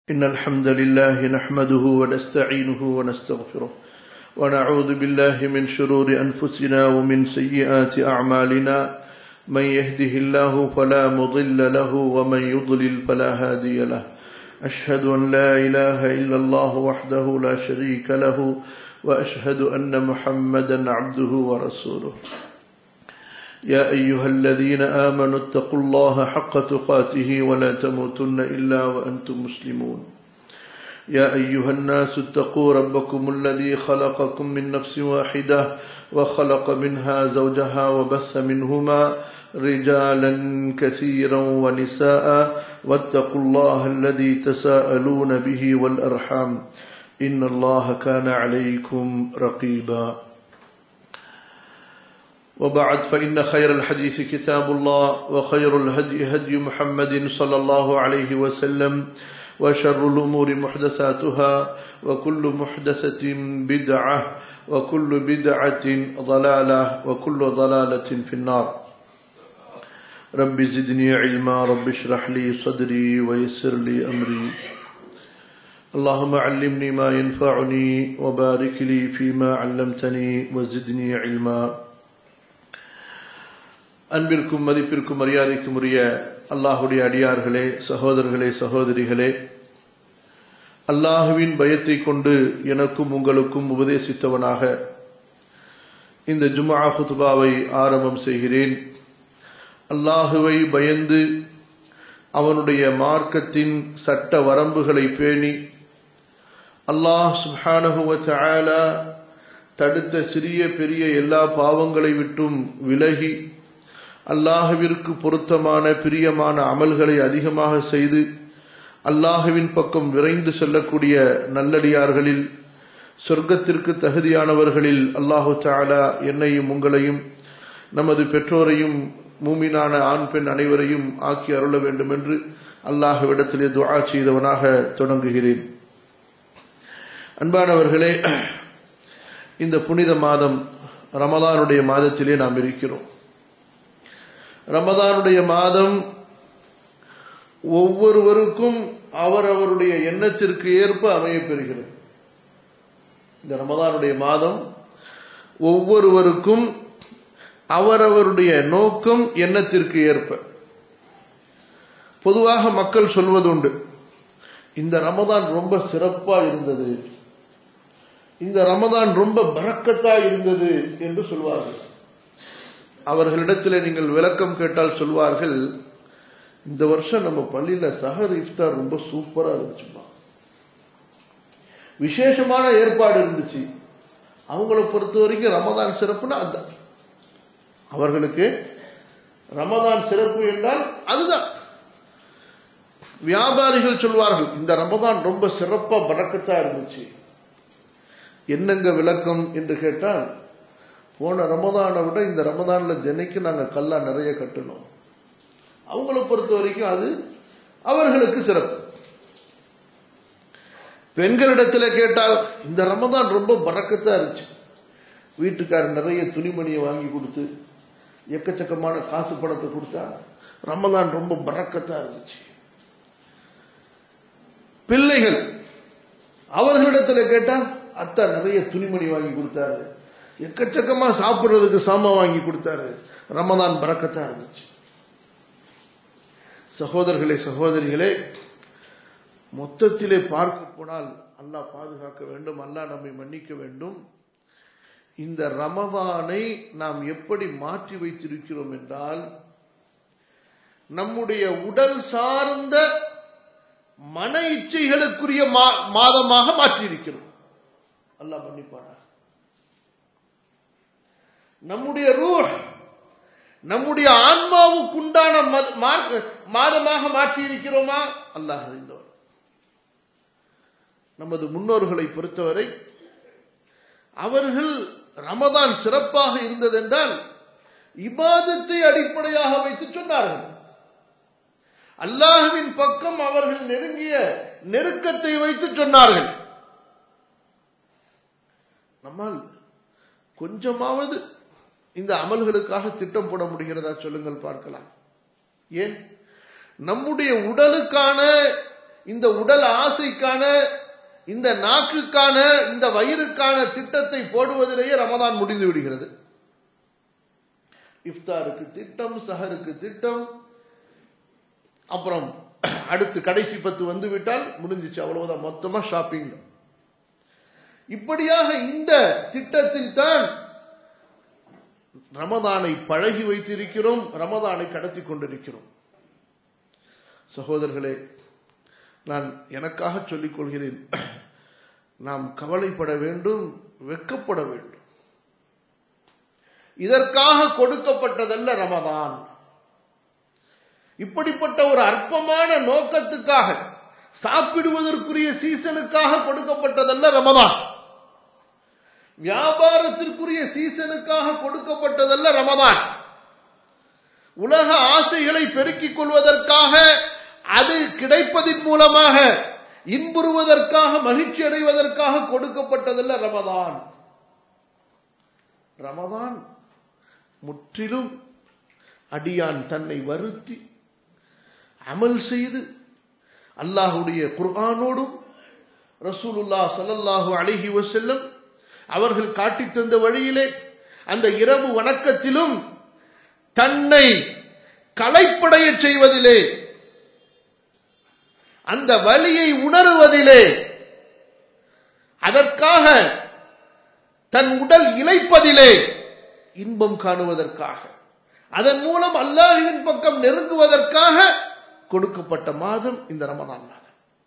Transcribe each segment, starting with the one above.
إن الحمد لله نحمده ونستعينه ونستغفره ونعوذ بالله من شرور أنفسنا ومن سيئات أعمالنا من يهده الله فلا مضل له ومن يضلل فلا هادي له أشهد أن لا إله إلا الله وحده لا شريك له وأشهد أن محمدا عبده ورسوله يا أيها الذين آمنوا اتقوا الله حق تقاته ولا تموتن إلا وأنتم مسلمون يا أيها الناس اتقوا ربكم الذي خلقكم من نفس واحدة وخلق منها زوجها وبث منهما رجالا كثيرا ونساء واتقوا الله الذي تساءلون به والأرحام إن الله كان عليكم رقيبا وبعد فإن خير الحديث كتاب الله وخير الهدي هدي محمد صلى الله عليه وسلم وشر الأمور محدثاتها وكل محدثة بدعة وكل بدعة ضلالة وكل ضلالة في النار رب زدني علما رب اشرح لي صدري ويسر لي أمري اللهم علمني ما ينفعني وبارك لي فيما علمتني وزدني علما அன்பிற்கும் மதிப்பிற்கும் மரியாதைக்கும் உரிய அல்லாஹுடைய அடியார்களே சகோதரர்களே சகோதரிகளே அல்லாஹுவின் பயத்தை கொண்டு எனக்கும் உங்களுக்கும் உபதேசித்தவனாக இந்த ஜுமா ஹுத்பாவை ஆரம்பம் செய்கிறேன் அல்லாஹுவை பயந்து அவனுடைய மார்க்கத்தின் சட்ட வரம்புகளை பேணி அல்லாஹ் சுஹானகுவ தடுத்த சிறிய பெரிய எல்லா பாவங்களை விட்டும் விலகி அல்லாஹுவிற்கு பொருத்தமான பிரியமான அமல்களை அதிகமாக செய்து அல்லாஹுவின் பக்கம் விரைந்து செல்லக்கூடிய நல்லடியார்களில் சொர்க்கத்திற்கு தகுதியானவர்களில் அல்லாஹு தாலா என்னையும் உங்களையும் நமது பெற்றோரையும் மூமினான ஆண் பெண் அனைவரையும் ஆக்கி அருள வேண்டும் என்று அல்லாஹுவிடத்திலே துவா செய்தவனாக தொடங்குகிறேன் அன்பானவர்களே இந்த புனித மாதம் ரமதானுடைய மாதத்திலே நாம் இருக்கிறோம் ரமதானுடைய மாதம் ஒவ்வொருவருக்கும் அவரவருடைய எண்ணத்திற்கு ஏற்ப அமையப்பெறுகிறது இந்த ரமதானுடைய மாதம் ஒவ்வொருவருக்கும் அவரவருடைய நோக்கம் எண்ணத்திற்கு ஏற்ப பொதுவாக மக்கள் சொல்வதுண்டு இந்த ரமதான் ரொம்ப சிறப்பா இருந்தது இந்த ரமதான் ரொம்ப பறக்கத்தா இருந்தது என்று சொல்வார்கள் அவர்களிடத்தில் நீங்கள் விளக்கம் கேட்டால் சொல்வார்கள் இந்த வருஷம் நம்ம பள்ளியில சஹர் இஃப்தார் ரொம்ப சூப்பரா இருந்துச்சுமா விசேஷமான ஏற்பாடு இருந்துச்சு அவங்கள பொறுத்த வரைக்கும் ரமதான் சிறப்புனா அதுதான் அவர்களுக்கு ரமதான் சிறப்பு என்றால் அதுதான் வியாபாரிகள் சொல்வார்கள் இந்த ரமதான் ரொம்ப சிறப்பா பறக்கத்தா இருந்துச்சு என்னங்க விளக்கம் என்று கேட்டால் போன ரமதானை விட இந்த ரமதான்ல ஜனைக்கு நாங்க கல்லா நிறைய கட்டணும் அவங்கள பொறுத்த வரைக்கும் அது அவர்களுக்கு சிறப்பு பெண்களிடத்துல கேட்டால் இந்த ரமதான் ரொம்ப பறக்கத்தா இருந்துச்சு வீட்டுக்காரர் நிறைய துணிமணியை வாங்கி கொடுத்து எக்கச்சக்கமான காசு பணத்தை கொடுத்தா ரமதான் ரொம்ப பறக்கத்தா இருந்துச்சு பிள்ளைகள் அவர்களிடத்துல கேட்டால் அத்தா நிறைய துணிமணி வாங்கி கொடுத்தாரு எக்கச்சக்கமா சாப்பிடுறதுக்கு சாமா வாங்கி கொடுத்தாரு ரமதான் பறக்கத்தா இருந்துச்சு சகோதரர்களே சகோதரிகளே மொத்தத்திலே பார்க்க போனால் அல்லாஹ் பாதுகாக்க வேண்டும் அல்லாஹ் நம்மை மன்னிக்க வேண்டும் இந்த ரமதானை நாம் எப்படி மாற்றி வைத்திருக்கிறோம் என்றால் நம்முடைய உடல் சார்ந்த மன இச்சைகளுக்குரிய மாதமாக மாற்றியிருக்கிறோம் அல்லாஹ் மன்னிப்பானா நம்முடைய ரூஹ் நம்முடைய ஆன்மாவுக்குண்டான மாதமாக மாற்றி இருக்கிறோமா அல்லாஹ் அறிந்தவர் நமது முன்னோர்களை பொறுத்தவரை அவர்கள் ரமதான் சிறப்பாக இருந்ததென்றால் இபாதத்தை அடிப்படையாக வைத்து சொன்னார்கள் அல்லாஹுவின் பக்கம் அவர்கள் நெருங்கிய நெருக்கத்தை வைத்து சொன்னார்கள் நம்மால் கொஞ்சமாவது இந்த அமல்களுக்காக திட்டம் போட முடிகிறதா சொல்லுங்கள் பார்க்கலாம் ஏன் நம்முடைய உடலுக்கான இந்த உடல் ஆசைக்கான இந்த நாக்குக்கான இந்த வயிறுக்கான திட்டத்தை போடுவதிலேயே ரமதான் முடிந்து விடுகிறது இஃப்தாருக்கு திட்டம் சஹருக்கு திட்டம் அப்புறம் அடுத்து கடைசி பத்து வந்து விட்டால் முடிஞ்சிச்சு அவ்வளவுதான் மொத்தமா ஷாப்பிங் இப்படியாக இந்த திட்டத்தில் தான் ரமதானை பழகி வைத்திருக்கிறோம் ரமதானை கடத்தி கொண்டிருக்கிறோம் சகோதரர்களே நான் எனக்காக சொல்லிக் கொள்கிறேன் நாம் கவலைப்பட வேண்டும் வெக்கப்பட வேண்டும் இதற்காக கொடுக்கப்பட்டதல்ல ரமதான் இப்படிப்பட்ட ஒரு அற்பமான நோக்கத்துக்காக சாப்பிடுவதற்குரிய சீசனுக்காக கொடுக்கப்பட்டதல்ல ரமதான் வியாபாரத்திற்குரிய சீசனுக்காக கொடுக்கப்பட்டதல்ல ரமதான் உலக ஆசைகளை பெருக்கிக் கொள்வதற்காக அது கிடைப்பதின் மூலமாக இன்புறுவதற்காக மகிழ்ச்சி அடைவதற்காக கொடுக்கப்பட்டதல்ல ரமதான் ரமதான் முற்றிலும் அடியான் தன்னை வருத்தி அமல் செய்து அல்லாஹுடைய குர்ஆனோடும் ரசூலுல்லா சல்லல்லாஹு அலைஹி வஸல்லம் அவர்கள் காட்டித் தந்த வழியிலே அந்த இரவு வணக்கத்திலும் தன்னை களைப்படைய செய்வதிலே அந்த வலியை உணருவதிலே அதற்காக தன் உடல் இழைப்பதிலே இன்பம் காணுவதற்காக அதன் மூலம் அல்லாஹின் பக்கம் நெருங்குவதற்காக கொடுக்கப்பட்ட மாதம் இந்த ரமதான் மாதம்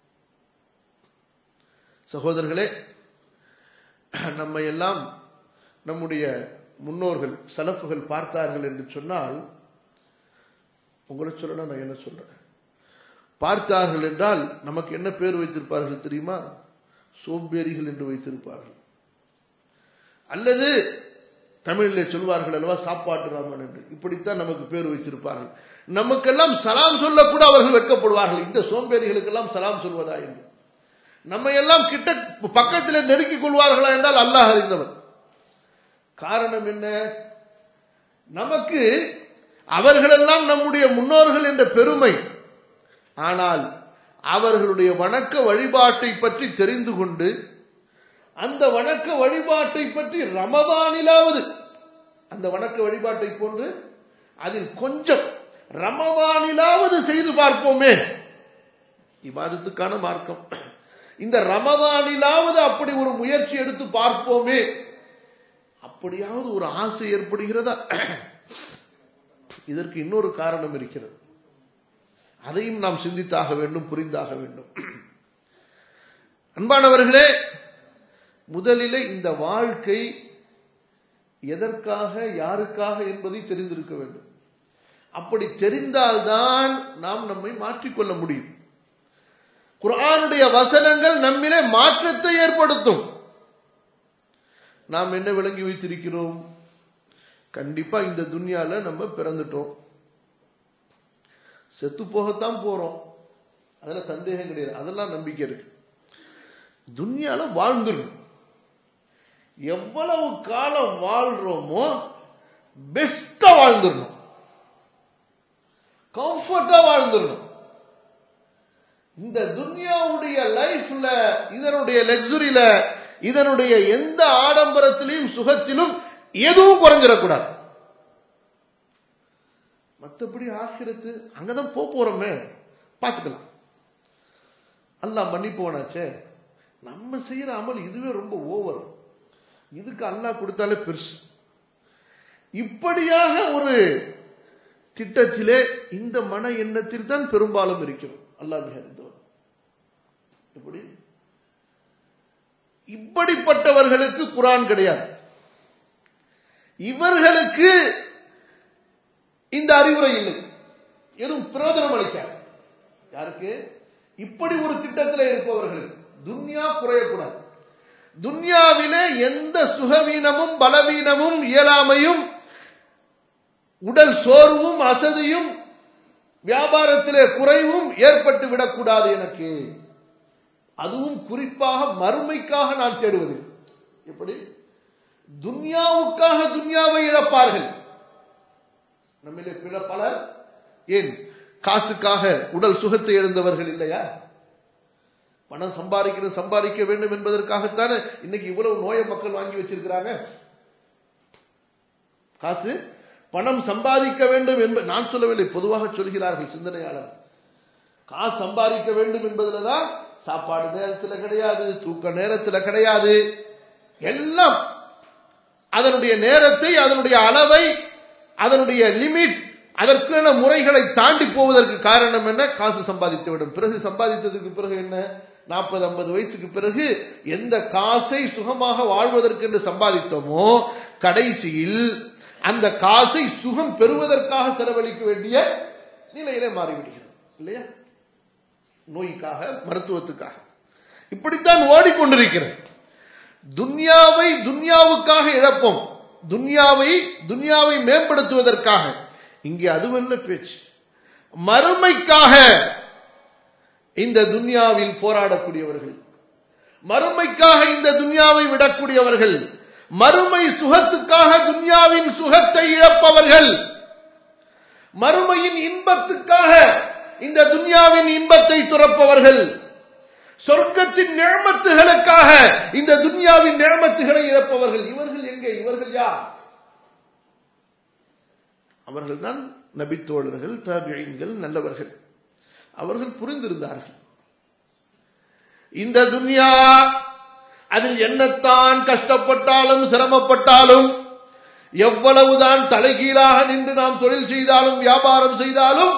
சகோதரர்களே நம்ம எல்லாம் நம்முடைய முன்னோர்கள் சலப்புகள் பார்த்தார்கள் என்று சொன்னால் உங்களை சொல்லணும் நான் என்ன சொல்றேன் பார்த்தார்கள் என்றால் நமக்கு என்ன பேர் வைத்திருப்பார்கள் தெரியுமா சோம்பேறிகள் என்று வைத்திருப்பார்கள் அல்லது தமிழிலே சொல்வார்கள் அல்லவா சாப்பாட்டு ராமன் என்று இப்படித்தான் நமக்கு பேர் வைத்திருப்பார்கள் நமக்கெல்லாம் சலாம் சொல்லக்கூட அவர்கள் வெட்கப்படுவார்கள் இந்த சோம்பேறிகளுக்கெல்லாம் சலாம் சொல்வதா என்று நம்ம எல்லாம் கிட்ட பக்கத்தில் நெருக்கிக் கொள்வார்களா என்றால் அல்லாஹ் அறிந்தவர் காரணம் என்ன நமக்கு அவர்களெல்லாம் நம்முடைய முன்னோர்கள் என்ற பெருமை ஆனால் அவர்களுடைய வணக்க வழிபாட்டை பற்றி தெரிந்து கொண்டு அந்த வணக்க வழிபாட்டை பற்றி ரமதானிலாவது அந்த வணக்க வழிபாட்டை போன்று அதில் கொஞ்சம் ரமதானிலாவது செய்து பார்ப்போமே இவாதத்துக்கான மார்க்கம் இந்த ரமதானிலாவது அப்படி ஒரு முயற்சி எடுத்து பார்ப்போமே அப்படியாவது ஒரு ஆசை ஏற்படுகிறதா இதற்கு இன்னொரு காரணம் இருக்கிறது அதையும் நாம் சிந்தித்தாக வேண்டும் புரிந்தாக வேண்டும் அன்பானவர்களே முதலிலே இந்த வாழ்க்கை எதற்காக யாருக்காக என்பதை தெரிந்திருக்க வேண்டும் அப்படி தெரிந்தால்தான் நாம் நம்மை மாற்றிக்கொள்ள முடியும் குரானுடைய வசனங்கள் நம்மிலே மாற்றத்தை ஏற்படுத்தும் நாம் என்ன விளங்கி வைத்திருக்கிறோம் கண்டிப்பா இந்த துன்யால நம்ம பிறந்துட்டோம் செத்து போகத்தான் போறோம் அதுல சந்தேகம் கிடையாது அதெல்லாம் நம்பிக்கை இருக்கு துன்யால வாழ்ந்துடணும் எவ்வளவு காலம் வாழ்றோமோ பெஸ்டா வாழ்ந்துடணும் கம்ஃபர்டா வாழ்ந்துடணும் இந்த துன்யாவுடைய லைஃப்ல இதனுடைய லக்ஸுரியில இதனுடைய எந்த ஆடம்பரத்திலையும் சுகத்திலும் எதுவும் குறைஞ்சிடக்கூடாது மற்றபடி ஆகிரத்து அங்கதான் போக போறோமே பார்த்துக்கலாம் அல்லாஹ் மன்னிப்போனாச்சே நம்ம செய்யற அமல் இதுவே ரொம்ப ஓவர் இதுக்கு அல்லாஹ் கொடுத்தாலே பெருசு இப்படியாக ஒரு திட்டத்திலே இந்த மன எண்ணத்தில் தான் பெரும்பாலும் இருக்கிறோம் அல்லாஹ் மிக அறிந்தவர் எப்படி இப்படிப்பட்டவர்களுக்கு குரான் கிடையாது இவர்களுக்கு இந்த அறிவுரை இல்லை எதுவும் பிரயோஜனம் அளிக்காது யாருக்கு இப்படி ஒரு திட்டத்தில் இருப்பவர்களுக்கு துன்யா குறையக்கூடாது துன்யாவிலே எந்த சுகவீனமும் பலவீனமும் இயலாமையும் உடல் சோர்வும் அசதியும் வியாபாரத்திலே குறைவும் ஏற்பட்டு விடக்கூடாது எனக்கு அதுவும் குறிப்பாக மறுமைக்காக நான் தேடுவது எப்படி துன்யாவுக்காக துன்யாவை இழப்பார்கள் நம்மிலே பிற பலர் ஏன் காசுக்காக உடல் சுகத்தை இழந்தவர்கள் இல்லையா பணம் சம்பாதிக்கணும் சம்பாதிக்க வேண்டும் என்பதற்காகத்தானே இன்னைக்கு இவ்வளவு நோயை மக்கள் வாங்கி வச்சிருக்கிறாங்க காசு பணம் சம்பாதிக்க வேண்டும் என்ப நான் சொல்லவில்லை பொதுவாக சொல்கிறார்கள் சிந்தனையாளர் காசு சம்பாதிக்க வேண்டும் என்பதுல தான் சாப்பாடு நேரத்துல கிடையாது தூக்க நேரத்துல கிடையாது எல்லாம் அதனுடைய நேரத்தை அதனுடைய அளவை அதனுடைய லிமிட் அதற்கான முறைகளை தாண்டி போவதற்கு காரணம் என்ன காசு சம்பாதித்து விடும் பிறகு சம்பாதித்ததுக்கு பிறகு என்ன நாற்பது ஐம்பது வயசுக்கு பிறகு எந்த காசை சுகமாக வாழ்வதற்கு என்று சம்பாதித்தோமோ கடைசியில் அந்த காசை சுகம் பெறுவதற்காக செலவழிக்க வேண்டிய நிலையிலே மாறிவிடுகிறது இல்லையா நோய்க்காக மருத்துவத்துக்காக இப்படித்தான் ஓடிக்கொண்டிருக்கிறது துன்யாவை துன்யாவுக்காக இழப்போம் துன்யாவை துன்யாவை மேம்படுத்துவதற்காக இங்கே அதுவல்ல பேச்சு மறுமைக்காக இந்த துன்யாவில் போராடக்கூடியவர்கள் மறுமைக்காக இந்த துன்யாவை விடக்கூடியவர்கள் மறுமை சுகத்துக்காக துன்யாவின் சுகத்தை இழப்பவர்கள் மறுமையின் இன்பத்துக்காக இந்த துன்யாவின் இன்பத்தை துறப்பவர்கள் சொர்க்கத்தின் நிழமத்துகளுக்காக இந்த துன்யாவின் நிழமத்துகளை இழப்பவர்கள் இவர்கள் எங்கே இவர்கள் யார் அவர்கள் தான் நபித்தோழர்கள் தாபியங்கள் நல்லவர்கள் அவர்கள் புரிந்திருந்தார்கள் இந்த துன்யா அதில் என்னத்தான் கஷ்டப்பட்டாலும் சிரமப்பட்டாலும் எவ்வளவுதான் தலைகீழாக நின்று நாம் தொழில் செய்தாலும் வியாபாரம் செய்தாலும்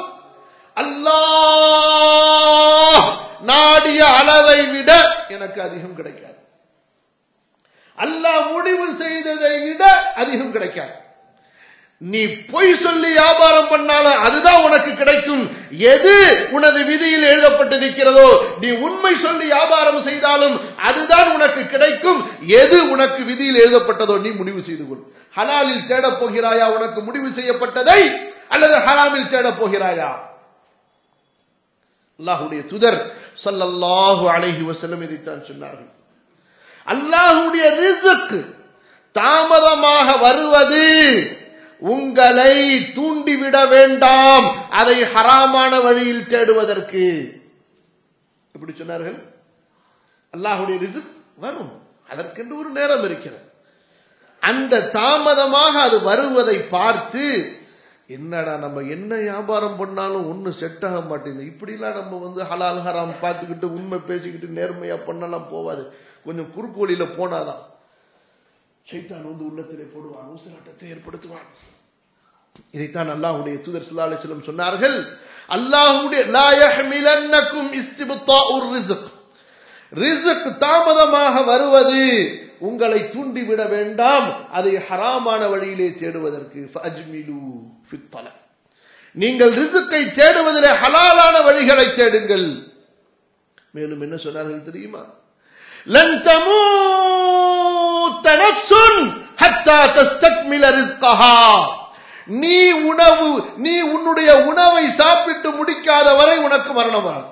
அல்லாஹ் நாடிய அளவை விட எனக்கு அதிகம் கிடைக்காது அல்லாஹ் முடிவு செய்ததை விட அதிகம் கிடைக்காது நீ பொய் சொல்லி வியாபாரம் பண்ணாலும் அதுதான் உனக்கு கிடைக்கும் எது உனது விதியில் எழுதப்பட்டிருக்கிறதோ நீ உண்மை சொல்லி வியாபாரம் செய்தாலும் அதுதான் உனக்கு கிடைக்கும் எது உனக்கு விதியில் எழுதப்பட்டதோ நீ முடிவு செய்து கொள் ஹலாலில் தேடப் போகிறாயா உனக்கு முடிவு செய்யப்பட்டதை அல்லது ஹராமில் தேடப் போகிறாயா அல்லாஹுடைய துதர் சல்லல்லாஹு அலைஹி வஸல்லம் இதைத்தான் சொன்னார்கள் அல்லாஹுடைய ரிசுக்கு தாமதமாக வருவது உங்களை தூண்டிவிட வேண்டாம் அதை ஹராமான வழியில் தேடுவதற்கு எப்படி சொன்னார்கள் அல்லாஹுடைய ரிசுக் வரும் அதற்கென்று ஒரு நேரம் இருக்கிறது அந்த தாமதமாக அது வருவதை பார்த்து என்னடா நம்ம என்ன வியாபாரம் பண்ணாலும் ஒண்ணு செட் ஆக மாட்டேங்குது இப்படிலாம் நம்ம வந்து ஹலால் ஹராம் பார்த்துக்கிட்டு உண்மை பேசிக்கிட்டு நேர்மையா பண்ணலாம் போவாது கொஞ்சம் குறுக்கு வழியில போனாதான் சைத்தான் வந்து உள்ளத்திலே போடுவான் ஊசலாட்டத்தை ஏற்படுத்துவான் இதைத்தான் அல்லாஹுடைய தூதர் சுல்லா அலிஸ்லம் சொன்னார்கள் அல்லாஹுடைய லா யஹ்மிலன்னக்கும் இஸ்திபத்தாஉர் ரிஸ்க் ரிஸ்க் தாமதமாக வருவது உங்களை தூண்டிவிட வேண்டாம் அதை ஹராமான வழியிலே தேடுவதற்கு ஃபஅஜ்மிலு ஃபித்தல நீங்கள் ரிசுக்கை தேடுவதிலே ஹலாலான வழிகளை தேடுங்கள் மேலும் என்ன சொன்னார்கள் தெரியுமா லன் தமூத்த நஃப்சுன் ஹத்தா தஸ்தக்மில ரிஸ்கஹா நீ உணவு நீ உன்னுடைய உணவை சாப்பிட்டு முடிக்காத வரை உனக்கு மரணம் வராது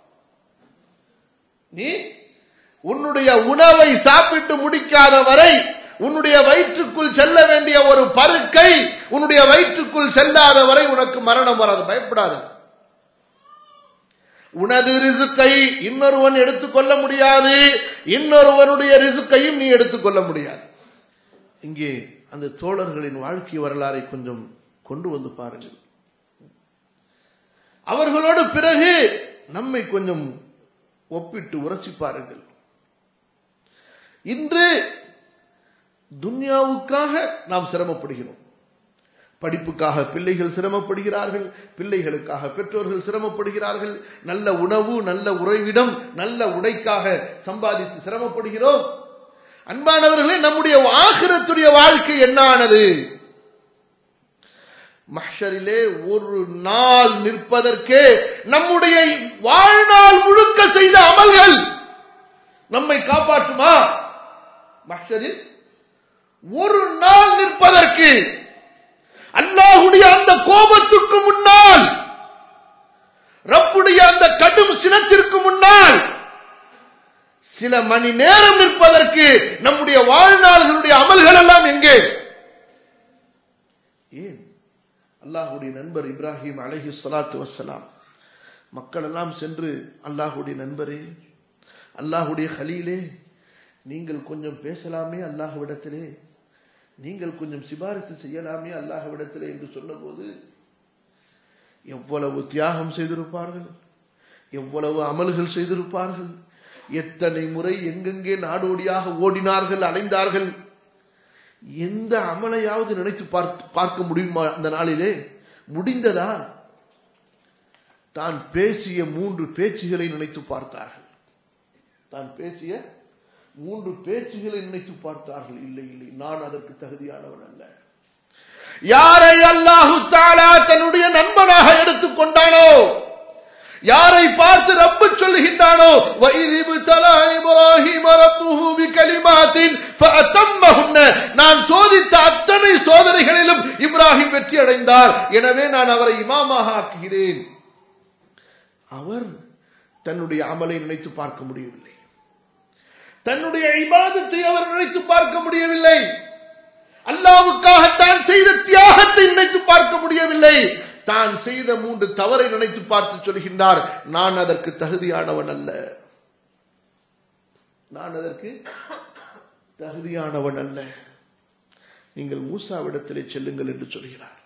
நீ உன்னுடைய உணவை சாப்பிட்டு முடிக்காத வரை உன்னுடைய வயிற்றுக்குள் செல்ல வேண்டிய ஒரு பருக்கை உன்னுடைய வயிற்றுக்குள் செல்லாத வரை உனக்கு மரணம் வராது பயப்படாது உனது ரிசுக்கை இன்னொருவன் எடுத்துக்கொள்ள முடியாது இன்னொருவனுடைய ரிசுக்கையும் நீ எடுத்துக்கொள்ள முடியாது இங்கே அந்த தோழர்களின் வாழ்க்கை வரலாறை கொஞ்சம் கொண்டு வந்து பாருங்கள் அவர்களோடு பிறகு நம்மை கொஞ்சம் ஒப்பிட்டு உரசி பாருங்கள் இன்று துன்யாவுக்காக நாம் சிரமப்படுகிறோம் படிப்புக்காக பிள்ளைகள் சிரமப்படுகிறார்கள் பிள்ளைகளுக்காக பெற்றோர்கள் சிரமப்படுகிறார்கள் நல்ல உணவு நல்ல உறைவிடம் நல்ல உடைக்காக சம்பாதித்து சிரமப்படுகிறோம் அன்பானவர்களே நம்முடைய ஆகிரத்துடைய வாழ்க்கை என்ன ஆனது மஹரிலே ஒரு நாள் நிற்பதற்கே நம்முடைய வாழ்நாள் முழுக்க செய்த அமல்கள் நம்மை காப்பாற்றுமா மஹரில் ஒரு நாள் நிற்பதற்கு அல்லாஹுடைய அந்த கோபத்துக்கு முன்னால் ரப்புடைய அந்த கடும் சினத்திற்கு முன்னால் சில மணி நேரம் நிற்பதற்கு நம்முடைய வாழ்நாள்களுடைய அமல்கள் எல்லாம் எங்கே ஏன் அல்லாஹுடைய நண்பர் இப்ராஹிம் அலஹி சலாத்து வசலாம் மக்கள் எல்லாம் சென்று அல்லாஹுடைய நண்பரே அல்லாஹுடைய ஹலீலே நீங்கள் கொஞ்சம் பேசலாமே அல்லாஹ்விடத்திலே நீங்கள் கொஞ்சம் சிபாரிசு செய்யலாமே அல்லாஹ்விடத்திலே என்று சொன்னபோது எவ்வளவு தியாகம் செய்திருப்பார்கள் எவ்வளவு அமல்கள் செய்திருப்பார்கள் எத்தனை முறை எங்கெங்கே நாடோடியாக ஓடினார்கள் அலைந்தார்கள் எந்த அமலையாவது நினைத்து பார்க்க பார்க்க முடியுமா அந்த நாளிலே முடிந்ததா தான் பேசிய மூன்று பேச்சுகளை நினைத்து பார்த்தார்கள் தான் பேசிய மூன்று பேச்சுகளை நினைத்து பார்த்தார்கள் இல்லை இல்லை நான் அதற்கு தகுதியானவன் அல்ல யாரை அல்லாஹு தாலா தன்னுடைய நண்பனாக எடுத்துக் கொண்டானோ யாரை பார்த்து ரப்பு சொல்லுகின்றானோ வைதிபு தலா இப்ராஹிம் ரப்புஹு பிகலிமாத்தின் ஃபஅத்தம்மஹுன்ன நான் சோதித்த அத்தனை சோதனைகளிலும் இப்ராஹிம் வெற்றி அடைந்தார் எனவே நான் அவரை இமாமாக ஆக்குகிறேன் அவர் தன்னுடைய அமலை நினைத்து பார்க்க முடியவில்லை தன்னுடைய இபாதத்தை அவர் நினைத்து பார்க்க முடியவில்லை அல்லாவுக்காக தான் செய்த தியாகத்தை நினைத்து பார்க்க முடியவில்லை தான் செய்த மூன்று தவறை நினைத்து பார்த்து சொல்கின்றார் நான் அதற்கு தகுதியானவன் அல்ல நான் அதற்கு தகுதியானவன் அல்ல நீங்கள் மூசாவிடத்திலே செல்லுங்கள் என்று சொல்கிறார்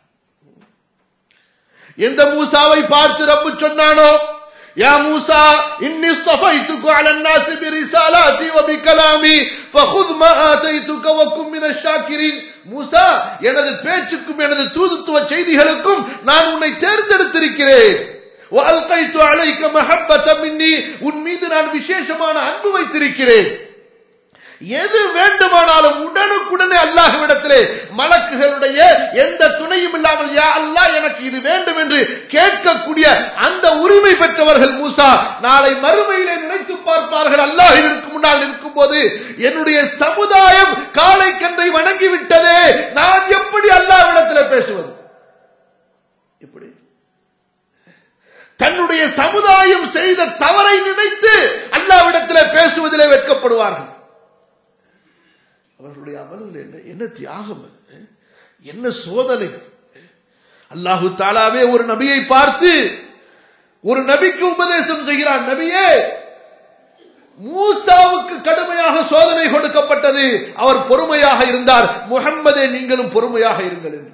எந்த மூசாவை பார்த்து ரப்பு சொன்னானோ يا موسى إني اصطفيتك على الناس برسالاتي وبكلامي فخذ ما آتيتك وكن من الشاكرين மூசா எனது பேச்சுக்கும் எனது தூதுத்துவ செய்திகளுக்கும் நான் உன்னை தேர்ந்தெடுத்திருக்கிறேன் وألقيت عليك محبة مني உன் மீது நான் விசேஷமான அன்பு வைத்திருக்கிறேன் எது வேண்டுமானாலும் உடனுக்குடனே அல்லாஹ்விடத்திலே மலக்குகளுடைய எந்த துணையும் இல்லாமல் யா அல்லாஹ் எனக்கு இது வேண்டும் என்று கேட்கக்கூடிய அந்த உரிமை பெற்றவர்கள் மூசா நாளை மறுமையிலே நினைத்து பார்ப்பார்கள் அல்லாஹிற்கு முன்னால் நிற்கும் போது என்னுடைய சமுதாயம் காலை கன்றை வணங்கி விட்டதே நான் எப்படி அல்லாஹ்விடத்திலே பேசுவது எப்படி தன்னுடைய சமுதாயம் செய்த தவறை நினைத்து அல்லாவிடத்திலே பேசுவதிலே வெட்கப்படுவார்கள் அவர்களுடைய அமல்கள் என்ன என்ன தியாகம் அது? என்ன சோதனை அல்லாஹு தாலாவே ஒரு நபியை பார்த்து ஒரு நபிக்கு உபதேசம் செய்கிறான் நபியே மூசாவுக்கு கடுமையாக சோதனை கொடுக்கப்பட்டது அவர் பொறுமையாக இருந்தார் முகம்மதே நீங்களும் பொறுமையாக இருங்கள் என்று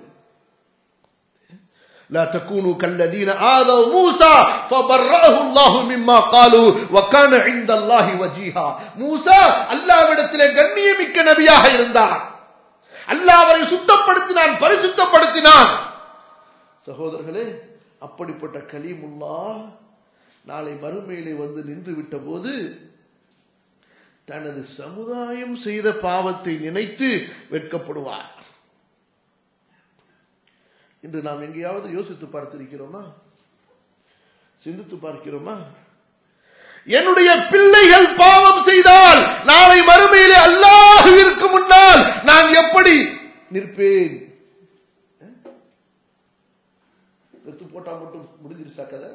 لا تكونوا كالذين آذوا موسى فبرأه الله مما قالوا وكان عند الله وجيها மூசா அல்லாஹ்விடத்திலே கண்ணியமிக்க நபியாக இருந்தார் அல்லாஹ் அவரை சுத்தப்படுத்தினான் பரிசுத்தப்படுத்தினான் சகோதரர்களே அப்படிப்பட்ட கலீமுல்லா நாளை மறுமையிலே வந்து நின்று விட்ட போது தனது சமுதாயம் செய்த பாவத்தை நினைத்து வெட்கப்படுவார் இன்று நாம் எங்கேயாவது யோசித்து பார்த்திருக்கிறோமா சிந்தித்து பார்க்கிறோமா என்னுடைய பிள்ளைகள் பாவம் செய்தால் நாளை மறுமையிலே அல்லாஹுவிற்கு முன்னால் நான் எப்படி நிற்பேன் வெத்து போட்டா மட்டும் முடிஞ்சிருச்சா கதை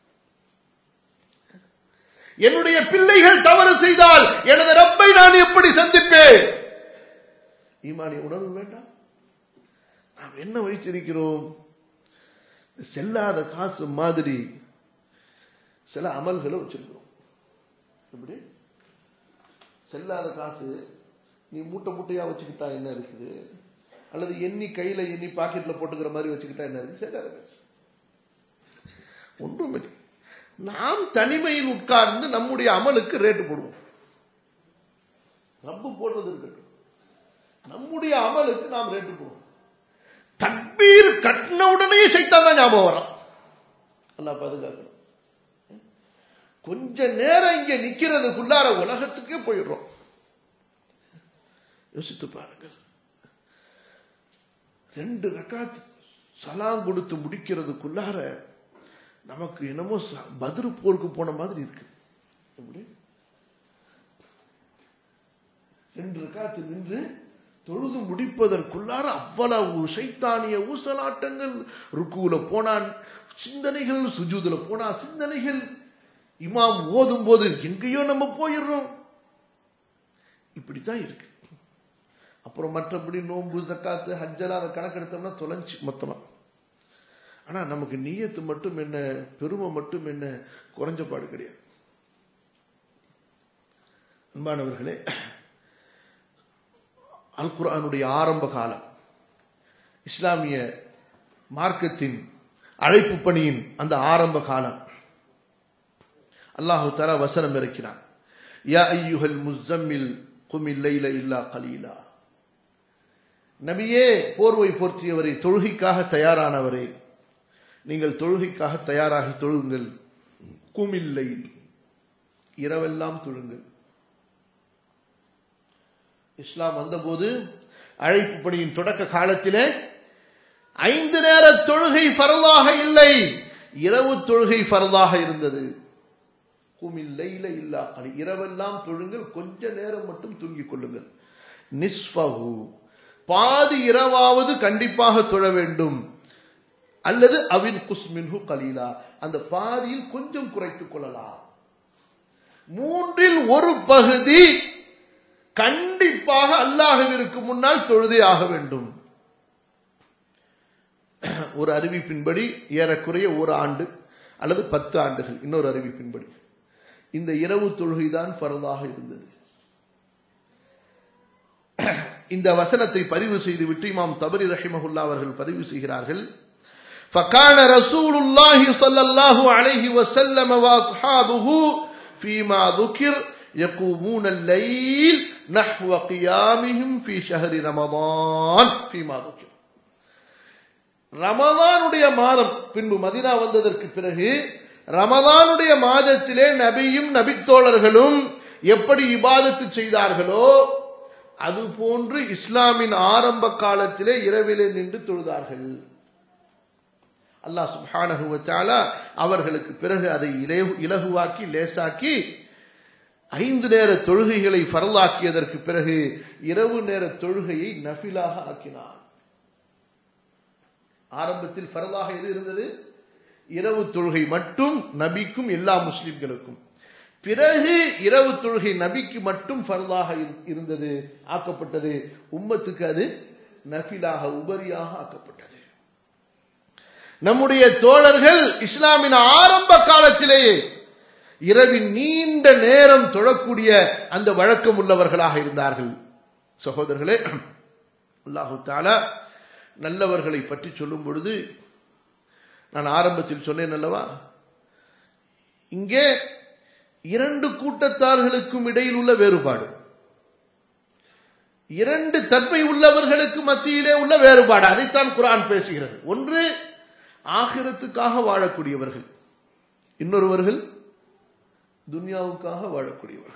என்னுடைய பிள்ளைகள் தவறு செய்தால் எனது ரப்பை நான் எப்படி சந்திப்பேன் ஈமானிய உணர்வு வேண்டாம் நாம் என்ன வைத்திருக்கிறோம் செல்லாத காசு மாதிரி சில அமல்களை வச்சிருக்கிறோம் எப்படி செல்லாத காசு நீ மூட்டை மூட்டையா வச்சுக்கிட்டா என்ன இருக்குது அல்லது எண்ணி கையில எண்ணி பாக்கெட்ல போட்டுக்கிற மாதிரி வச்சுக்கிட்டா என்ன இருக்கு செல்லாத காசு ஒன்றும் இல்லை நாம் தனிமையில் உட்கார்ந்து நம்முடைய அமலுக்கு ரேட்டு போடுவோம் ரப்பு போடுறது இருக்கட்டும் நம்முடைய அமலுக்கு நாம் ரேட்டு போடுவோம் தக்பீர் கட்டின உடனே சைத்தான் தான் ஞாபகம் வரும் அல்லா பாதுகாக்கணும் கொஞ்ச நேரம் இங்க நிக்கிறதுக்குள்ளார உலகத்துக்கே போயிடுறோம் யோசித்து பாருங்கள் ரெண்டு ரக்காத் சலாம் கொடுத்து முடிக்கிறதுக்குள்ளார நமக்கு என்னமோ பதிரு போருக்கு போன மாதிரி இருக்கு எப்படி ரெண்டு ரக்காத்து நின்று தொழுது முடிப்பதற்குள்ளார அவ்வளவு சைத்தானிய ஊசலாட்டங்கள் ருக்குல போனான் சிந்தனைகள் சுஜூதுல போனா சிந்தனைகள் இமாம் ஓதும் போது எங்கேயோ நம்ம போயிடுறோம் இப்படித்தான் இருக்கு அப்புறம் மற்றபடி நோன்பு தக்காத்து ஹஜ்ஜலா அதை கணக்கெடுத்தோம்னா தொலைஞ்சு மொத்தமா ஆனா நமக்கு நீயத்து மட்டும் என்ன பெருமை மட்டும் என்ன குறைஞ்ச பாடு கிடையாது அன்பானவர்களே அல் குர்ஆனுடைய ஆரம்ப காலம் இஸ்லாமிய மார்க்கத்தின் அழைப்பு பணியின் அந்த ஆரம்ப காலம் அல்லாஹு தலா வசனம் இருக்கிறான் யா ஐயுஹல் முஸ்ஸம்மில் குமில் லைல இல்லா கலீலா நபியே போர்வை போர்த்தியவரை தொழுகைக்காக தயாரானவரே நீங்கள் தொழுகைக்காக தயாராகி தொழுங்கள் குமில்லை இரவெல்லாம் தொழுங்கள் இஸ்லாம் வந்தபோது அழைப்பு பணியின் தொடக்க காலத்திலே ஐந்து நேர தொழுகை பரவாக இல்லை இரவு தொழுகை பரவாக இருந்தது குமில்லை இல்லா கலி இரவெல்லாம் தொழுங்கள் கொஞ்ச நேரம் மட்டும் தூங்கிக் கொள்ளுங்கள் நிஸ்வகு பாதி இரவாவது கண்டிப்பாக தொழ வேண்டும் அல்லது அவின் குஸ்மின்ஹு கலீலா அந்த பாதியில் கொஞ்சம் குறைத்துக் கொள்ளலாம் மூன்றில் ஒரு பகுதி கண்டிப்பாக அல்லாஹுவிற்கு முன்னால் தொழுதே ஆக வேண்டும் ஒரு அறிவிப்பின்படி ஏறக்குறைய ஒரு ஆண்டு அல்லது பத்து ஆண்டுகள் இன்னொரு அறிவிப்பின்படி இந்த இரவு தொழுகைதான் பரதாக இருந்தது இந்த வசனத்தை பதிவு செய்துவிட்டு இமாம் தபரி ரஹிமஹுல்லா அவர்கள் பதிவு செய்கிறார்கள் فكان رسول الله صلى الله عليه وسلم واصحابه فيما ذكر يقومون الليل نحو قيامهم في شهر رمضان فيما ذكر ரமதானுடைய மாதம் பின்பு மதினா வந்ததற்கு பிறகு ரமதானுடைய மாதத்திலே நபியும் நபித்தோழர்களும் எப்படி இபாதத்து செய்தார்களோ அது போன்று இஸ்லாமின் ஆரம்ப காலத்திலே இரவிலே நின்று தொழுதார்கள் அல்லாஹ் சுபானகுவத்தால அவர்களுக்கு பிறகு அதை இலகுவாக்கி லேசாக்கி ஐந்து நேர தொழுகைகளை ஃபரலாக்கியதற்கு பிறகு இரவு நேர தொழுகையை நஃபிலாக ஆக்கினார் ஆரம்பத்தில் ஃபரலாக எது இருந்தது இரவு தொழுகை மட்டும் நபிக்கும் எல்லா முஸ்லிம்களுக்கும் பிறகு இரவு தொழுகை நபிக்கு மட்டும் ஃபரலாக இருந்தது ஆக்கப்பட்டது உம்மத்துக்கு அது நஃபிலாக உபரியாக ஆக்கப்பட்டது நம்முடைய தோழர்கள் இஸ்லாமின் ஆரம்ப காலத்திலேயே இரவின் நீண்ட நேரம் தொழக்கூடிய அந்த வழக்கம் உள்ளவர்களாக இருந்தார்கள் சகோதரர்களே அல்லாஹு தாலா நல்லவர்களை பற்றி சொல்லும் பொழுது நான் ஆரம்பத்தில் சொன்னேன் அல்லவா இங்கே இரண்டு கூட்டத்தார்களுக்கும் இடையில் உள்ள வேறுபாடு இரண்டு தன்மை உள்ளவர்களுக்கு மத்தியிலே உள்ள வேறுபாடு அதைத்தான் குரான் பேசுகிறது ஒன்று ஆகிரத்துக்காக வாழக்கூடியவர்கள் இன்னொருவர்கள் துன்யாவுக்காக வாழக்கூடியவர்கள்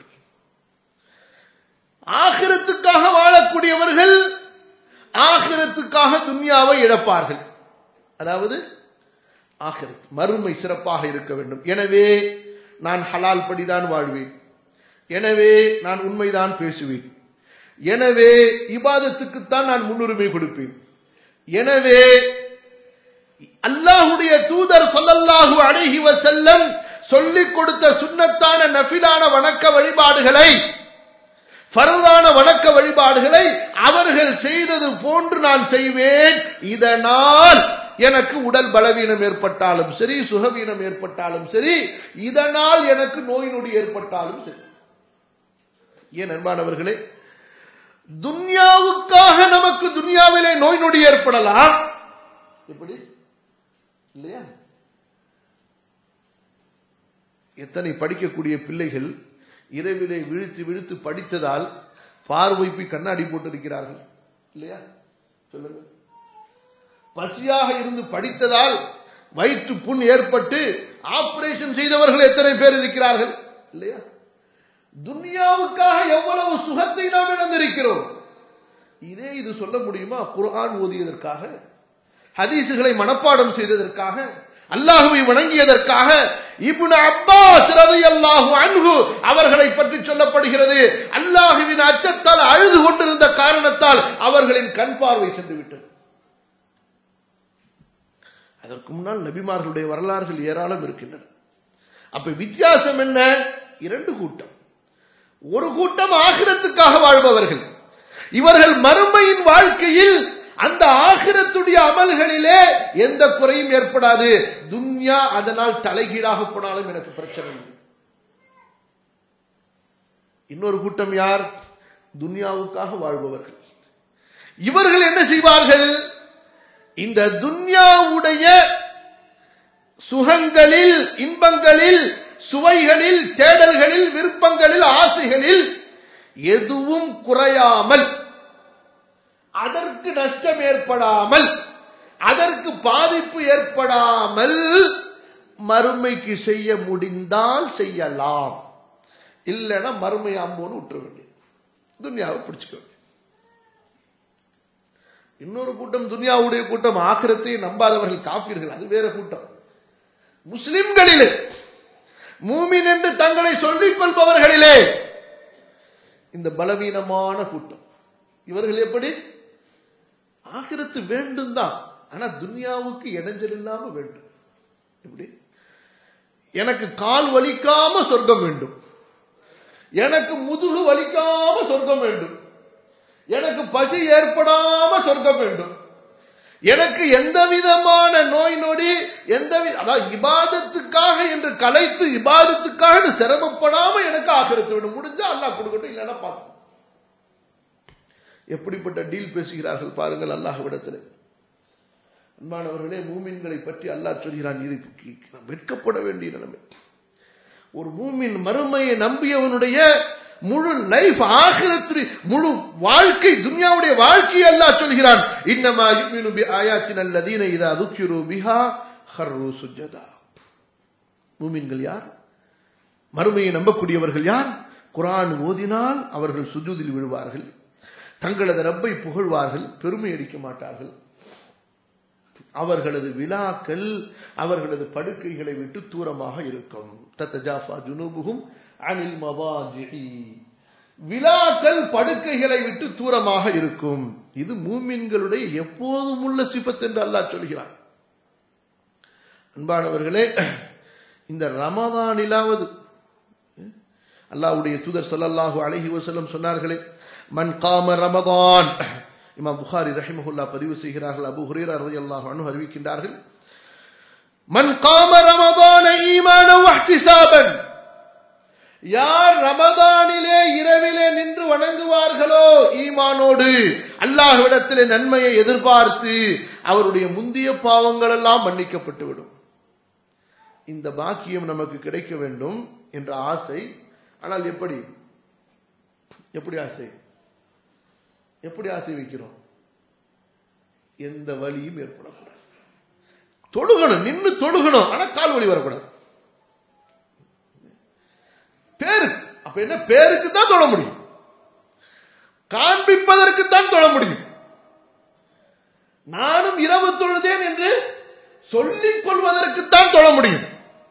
ஆகிரத்துக்காக வாழக்கூடியவர்கள் ஆகிரத்துக்காக துன்யாவை இழப்பார்கள் அதாவது ஆகிரத் மறுமை சிறப்பாக இருக்க வேண்டும் எனவே நான் ஹலால் படிதான் வாழ்வேன் எனவே நான் உண்மைதான் பேசுவேன் எனவே இபாதத்துக்குத்தான் நான் முன்னுரிமை கொடுப்பேன் எனவே அல்லாஹுடைய தூதர் சொல்லல்லாஹு அழகி செல்லம் சொல்லிக் கொடுத்த சுண்ணத்தான நஃபிலான வணக்க வழிபாடுகளை பரதான வணக்க வழிபாடுகளை அவர்கள் செய்தது போன்று நான் செய்வேன் இதனால் எனக்கு உடல் பலவீனம் ஏற்பட்டாலும் சரி சுகவீனம் ஏற்பட்டாலும் சரி இதனால் எனக்கு நோய் நொடி ஏற்பட்டாலும் சரி ஏன் அன்பானவர்களே துன்யாவுக்காக நமக்கு துன்யாவிலே நோய் நொடி ஏற்படலாம் எப்படி இல்லையா எத்தனை படிக்கக்கூடிய பிள்ளைகள் இரவிலே விழுத்து விழுத்து படித்ததால் பார்வை போய் கண்ணாடி போட்டிருக்கிறார்கள் இல்லையா சொல்லுங்க பசியாக இருந்து படித்ததால் வயிற்று புண் ஏற்பட்டு ஆபரேஷன் செய்தவர்கள் எத்தனை பேர் இருக்கிறார்கள் இல்லையா துன்யாவுக்காக எவ்வளவு சுகத்தை நாம் இழந்திருக்கிறோம் இதே இது சொல்ல முடியுமா குர்ஆன் ஓதியதற்காக ஹதீசுகளை மனப்பாடம் செய்ததற்காக அல்லாஹுவை வணங்கியதற்காக இப்னு அப்பாஸ் ரலியல்லாஹு அன்ஹு அவர்களை பற்றி சொல்லப்படுகிறது அல்லாஹுவின் அச்சத்தால் அழுது கொண்டிருந்த காரணத்தால் அவர்களின் கண் பார்வை சென்று விட்டது அதற்கு முன்னால் நபிமார்களுடைய வரலாறுகள் ஏராளம் இருக்கின்றன அப்ப வித்தியாசம் என்ன இரண்டு கூட்டம் ஒரு கூட்டம் ஆகிரத்துக்காக வாழ்பவர்கள் இவர்கள் மறுமையின் வாழ்க்கையில் அந்த ஆகிரத்துடைய அமல்களிலே எந்த குறையும் ஏற்படாது துன்யா அதனால் தலைகீழாக போனாலும் எனக்கு பிரச்சனை இல்லை இன்னொரு கூட்டம் யார் துன்யாவுக்காக வாழ்பவர்கள் இவர்கள் என்ன செய்வார்கள் இந்த துன்யாவுடைய சுகங்களில் இன்பங்களில் சுவைகளில் தேடல்களில் விருப்பங்களில் ஆசைகளில் எதுவும் குறையாமல் அதற்கு நஷ்டம் ஏற்படாமல் அதற்கு பாதிப்பு ஏற்படாமல் மறுமைக்கு செய்ய முடிந்தால் செய்யலாம் இல்லைன்னா மறுமை அம்போன்னு விட்டுற வேண்டியது துன்யாவை பிடிச்சுக்க வேண்டியது இன்னொரு கூட்டம் துன்யாவுடைய கூட்டம் ஆக்கிரத்தை நம்பாதவர்கள் காப்பீர்கள் அது வேற கூட்டம் முஸ்லிம்களிலே மூமின் என்று தங்களை சொல்லிக் கொள்பவர்களிலே இந்த பலவீனமான கூட்டம் இவர்கள் எப்படி ஆகிரத்து வேண்டும் தான் ஆனா துன்யாவுக்கு இடைஞ்சல் இல்லாம வேண்டும் எப்படி எனக்கு கால் வலிக்காம சொர்க்கம் வேண்டும் எனக்கு முதுகு வலிக்காம சொர்க்கம் வேண்டும் எனக்கு பசி ஏற்படாம சொர்க்கம் வேண்டும் எனக்கு எந்த விதமான நோய் நொடி எந்த அதாவது இபாதத்துக்காக என்று கலைத்து இபாதத்துக்காக சிரமப்படாம எனக்கு ஆக்கிரத்து வேண்டும் முடிஞ்சா அல்லாஹ் கொடுக்கட்டும் இல்லைன்னா பார்க்கணும் எப்படிப்பட்ட டீல் பேசுகிறார்கள் பாருங்கள் அல்லாஹ்விடத்தில் அன்பானவர்களே மூமின்களை பற்றி அல்லாஹ் சொல்கிறான் இது வெட்கப்பட வேண்டிய நிலைமை ஒரு மூமின் மறுமையை நம்பியவனுடைய முழு லைஃப் ஆகிரத்து முழு வாழ்க்கை துன்யாவுடைய வாழ்க்கையை அல்லாஹ் சொல்கிறான் இன்னமா யுமினு பி ஆயாத்தின் அல்லதீன இதா துக்கிரு பிஹா ஹர்ரு சுஜதா மூமின்கள் யார் மறுமையை நம்பக்கூடியவர்கள் யார் குரான் ஓதினால் அவர்கள் சுஜூதில் விழுவார்கள் தங்களது ரப்பை புகழ்வார்கள் பெருமை அடிக்க மாட்டார்கள் அவர்களது விழாக்கள் அவர்களது படுக்கைகளை விட்டு தூரமாக இருக்கும் தத்தஜாஃபா ஜுனூபுகும் அனில் மவாஜி விழாக்கள் படுக்கைகளை விட்டு தூரமாக இருக்கும் இது மூமின்களுடைய எப்போதும் உள்ள சிபத் என்று அல்லாஹ் சொல்கிறான் அன்பானவர்களே இந்த ரமதானிலாவது அல்லாவுடைய தூதர் சல்லல்லாஹு அலஹி வசல்லம் சொன்னார்களே மன் காம ரமதான் இமாம் புகாரி ரஹிமஹுல்லா பதிவு செய்கிறார்கள் அபு ஹுரேரா ரலியல்லாஹு அன்ஹு அறிவிக்கின்றார்கள் மன் காம ரமதான் ஈமான வஹ்திசாபன் யார் ரமதானிலே இரவிலே நின்று வணங்குவார்களோ ஈமானோடு அல்லாஹ்விடத்திலே நன்மையை எதிர்பார்த்து அவருடைய முந்திய பாவங்கள் எல்லாம் மன்னிக்கப்பட்டு விடும் இந்த பாக்கியம் நமக்கு கிடைக்க வேண்டும் என்ற ஆசை ஆனால் எப்படி எப்படி ஆசை எப்படி ஆசை வைக்கிறோம் எந்த வழியும் ஏற்படக்கூடாது தொழுகணும் நின்று தொழுகணும் ஆனா கால் வலி வரக்கூடாது பேரு அப்ப என்ன பேருக்கு தான் தொழ முடியும் காண்பிப்பதற்கு தான் தொழ முடியும் நானும் இரவு தொழுதேன் என்று சொல்லிக் கொள்வதற்குத்தான் தொழ முடியும்